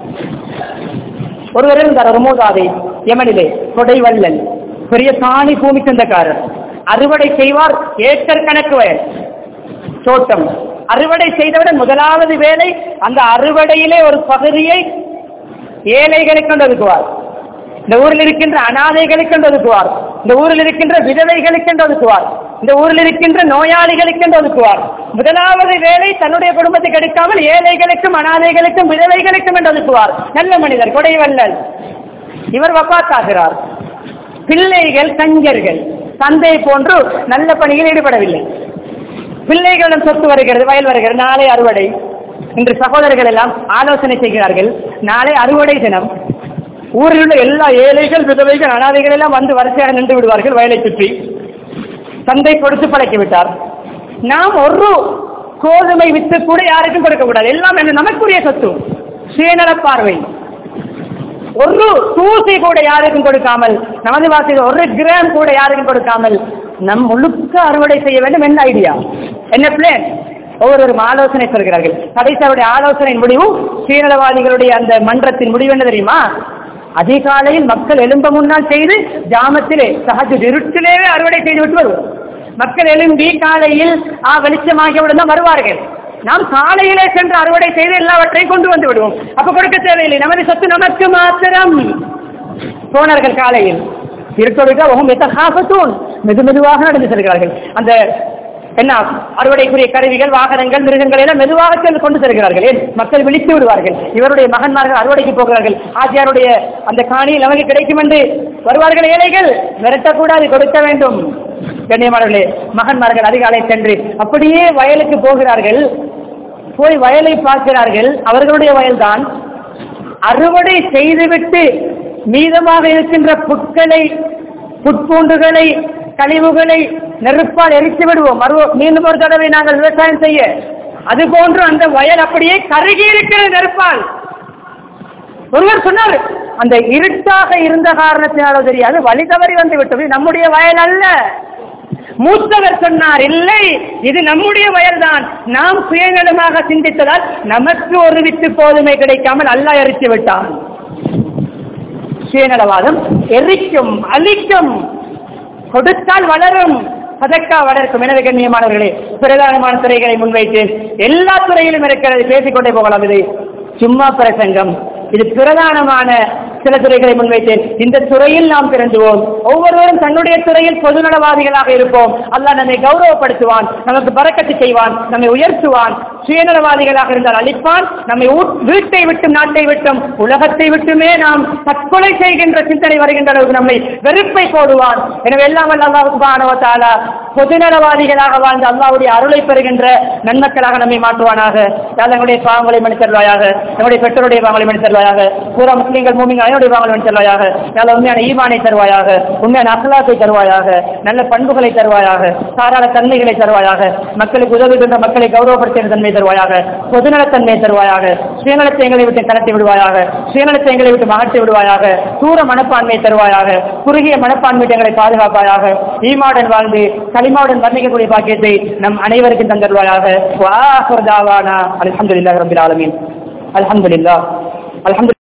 ஒருவர் இருந்தார் ஒரு மூதாதை யமனிலே கொடை வல்லல் பெரிய தானி பூமி சொந்தக்காரர் அறுவடை செய்வார் ஏக்கர் கணக்கு வயல் தோட்டம் அறுவடை செய்தவுடன் முதலாவது வேலை அந்த அறுவடையிலே ஒரு பகுதியை ஏழைகளுக்கு ஒதுக்குவார் இந்த ஊரில் இருக்கின்ற அனாதைகளுக்கு ஒதுக்குவார் இந்த ஊரில் இருக்கின்ற விதவைகளுக்கு ஒதுக்குவார் இந்த ஊரில் இருக்கின்ற நோயாளிகளுக்கு ஒதுக்குவார் முதலாவது வேலை தன்னுடைய குடும்பத்துக்கு எடுக்காமல் ஏழைகளுக்கும் அனாதைகளுக்கும் விதவைகளுக்கும் என்று ஒதுக்குவார் நல்ல மனிதர் கொடைவல்லல் இவர் வப்பாத்தாகிறார் பிள்ளைகள் கஞ்சர்கள் தந்தை போன்று நல்ல பணியில் ஈடுபடவில்லை பிள்ளைகளிடம் சொத்து வருகிறது வயல் வருகிறது நாளை அறுவடை இன்று சகோதரர்கள் எல்லாம் ஆலோசனை செய்கிறார்கள் நாளை அறுவடை தினம் ஊரில் உள்ள எல்லா ஏழைகள் விதவைகள் அனாதைகள் எல்லாம் வந்து வரிசையாக நின்று விடுவார்கள் வயலை சுற்றி தந்தை கொடுத்து பழக்கி விட்டார் நாம் ஒரு கோதுமை வித்து கூட யாருக்கும் கொடுக்க கூடாது எல்லாம் என்ன நமக்குரிய சொத்து சுயநல பார்வை ஒரு தூசி கூட யாருக்கும் கொடுக்காமல் நமது வாசியில் ஒரு கிராம் கூட யாருக்கும் கொடுக்காமல் நம் முழுக்க அறுவடை செய்ய வேண்டும் என்ன ஐடியா என்ன பிளேன் ஒவ்வொருவரும் ஆலோசனை சொல்கிறார்கள் கடைசியுடைய ஆலோசனை முடிவு சுயநலவாதிகளுடைய அந்த மன்றத்தின் முடிவு என்ன தெரியுமா அதிகாலையில் மக்கள் எழும்ப முன்னால் செய்து ஜாமத்திலே சகஜ இருட்டிலேயே அறுவடை செய்து விட்டு வருவோம் மக்கள் எழும்பி காலையில் ஆ வெளிச்சமாகியவுடன் தான் வருவார்கள் நாம் காலையிலே சென்று அறுவடை செய்து எல்லாவற்றையும் கொண்டு வந்து விடுவோம் அப்ப கொடுக்க தேவையில்லை நமது சொத்து நமக்கு மாத்திரம் போனார்கள் காலையில் இருக்கொடுக்க எத்தகாசத்தூன் மெது மெதுவாக நடந்து செல்கிறார்கள் அந்த என்ன அறுவடைக்குரிய கருவிகள் வாகனங்கள் மிருகங்கள் எல்லாம் மெதுவாக சென்று கொண்டு செல்கிறார்கள் ஏன் மக்கள் விழித்து விடுவார்கள் இவருடைய மகன்மார்கள் அறுவடைக்கு போகிறார்கள் ஆச்சியாருடைய அந்த காணியில் நமக்கு கிடைக்கும் என்று வருவார்கள் ஏழைகள் மிரட்டக்கூடாது கொடுக்க வேண்டும் கண்ணியமானவர்களே மகன்மார்கள் அதிகாலை சென்று அப்படியே வயலுக்கு போகிறார்கள் போய் வயலை பார்க்கிறார்கள் அவர்களுடைய வயல்தான் அறுவடை செய்துவிட்டு மீதமாக இருக்கின்ற புட்களை புட்பூண்டுகளை கழிவுகளை நெருப்பால் எரித்து விடுவோம் மறு மீண்டும் ஒரு தடவை நாங்கள் விவசாயம் செய்ய அது போன்று அந்த வயல் அப்படியே கருகி இருக்கிற நெருப்பால் ஒருவர் சொன்னார் அந்த இருட்டாக இருந்த காரணத்தினாலோ தெரியாது வழி தவறி வந்து விட்டது நம்முடைய வயல் அல்ல மூத்தவர் சொன்னார் இல்லை இது நம்முடைய வயல்தான் நாம் சுயநலமாக சிந்தித்ததால் நமக்கு ஒரு வித்து போதுமை கிடைக்காமல் அல்லாஹ் எரித்து விட்டான் சுயநலவாதம் எரிக்கும் அழிக்கும் கொடுத்தால் வளரும் சதக்கா வளர்க்கும் எனவே கண்ணியமானவர்களே பிரதானமான துறைகளை முன்வைத்து எல்லா துறையிலும் இருக்கிறது பேசிக்கொண்டே போகலாம் இது சும்மா பிரசங்கம் இது பிரதானமான சில துறைகளை முன்வைத்தேன் இந்த துறையில் நாம் திரண்டுவோம் ஒவ்வொருவரும் தன்னுடைய துறையில் பொதுநலவாதிகளாக இருப்போம் அல்லாஹ் நம்மை கௌரவப்படுத்துவான் நமக்கு பறக்கத்து செய்வான் நம்மை உயர்த்துவான் சுயநலவாதிகளாக இருந்தால் அழிப்பான் நம்மை ஊ- வீட்டை விட்டும் நாட்டை விட்டும் உலகத்தை விட்டுமே நாம் தற்கொலை செய்கின்ற சிந்தனை வருகின்ற அளவுக்கு நம்மை வெறுப்பை போடுவான் எனவே எல்லாம் வல்ல அல்லாஹ் சுப்ஹானஹு வ தஆலா பொதுநலவாதிகளாக வாழ்ந்த அல்லாஹ்வுடைய அருளை பெறுகின்ற நன்மக்களாக நம்மை மாற்றுவானாக யாழ் எங்களுடைய பாவங்களை மன்னித்தருவாயாக நம்முடைய பெற்றோருடைய பாவங்களை மன்னித்தருவாயாக பூரா முஸ்லீம்கள் மூமிங்கள் அனைவருடைய பாவங்களை மன்னித்தருவாயாக யாழ் உண்மையான ஈமானை தருவாயாக உண்மையான அகலாத்தை தருவாயாக நல்ல பண்புகளை தருவாயாக சாராள தன்மைகளை தருவாயாக மக்களுக்கு உதவுகின்ற மக்களை கௌரவப்படுத்துகின்ற தன்மை தருவாயாக பொதுநலத்தன்மை தருவாயாக சுயநலத்தை எங்களை விட்டு கலத்தி விடுவாயாக சுயநலத்தை எங்களை விட்டு மகற்றி விடுவாயாக தூர மனப்பான்மை தருவாயாக குறுகிய மனப்பான்மை எங்களை பாதுகாப்பாயாக ஈமாவுடன் வாழ்ந்து களிமாவுடன் வர்ணிக்கக்கூடிய பாக்கியத்தை நம் அனைவருக்கும் தந்தருவாயாக வாஹர் தாவானா அல்ஹம்துலில்லாஹி ரப்பில் ஆலமீன் அல்ஹம்துலில்லாஹ் அல்ஹம்து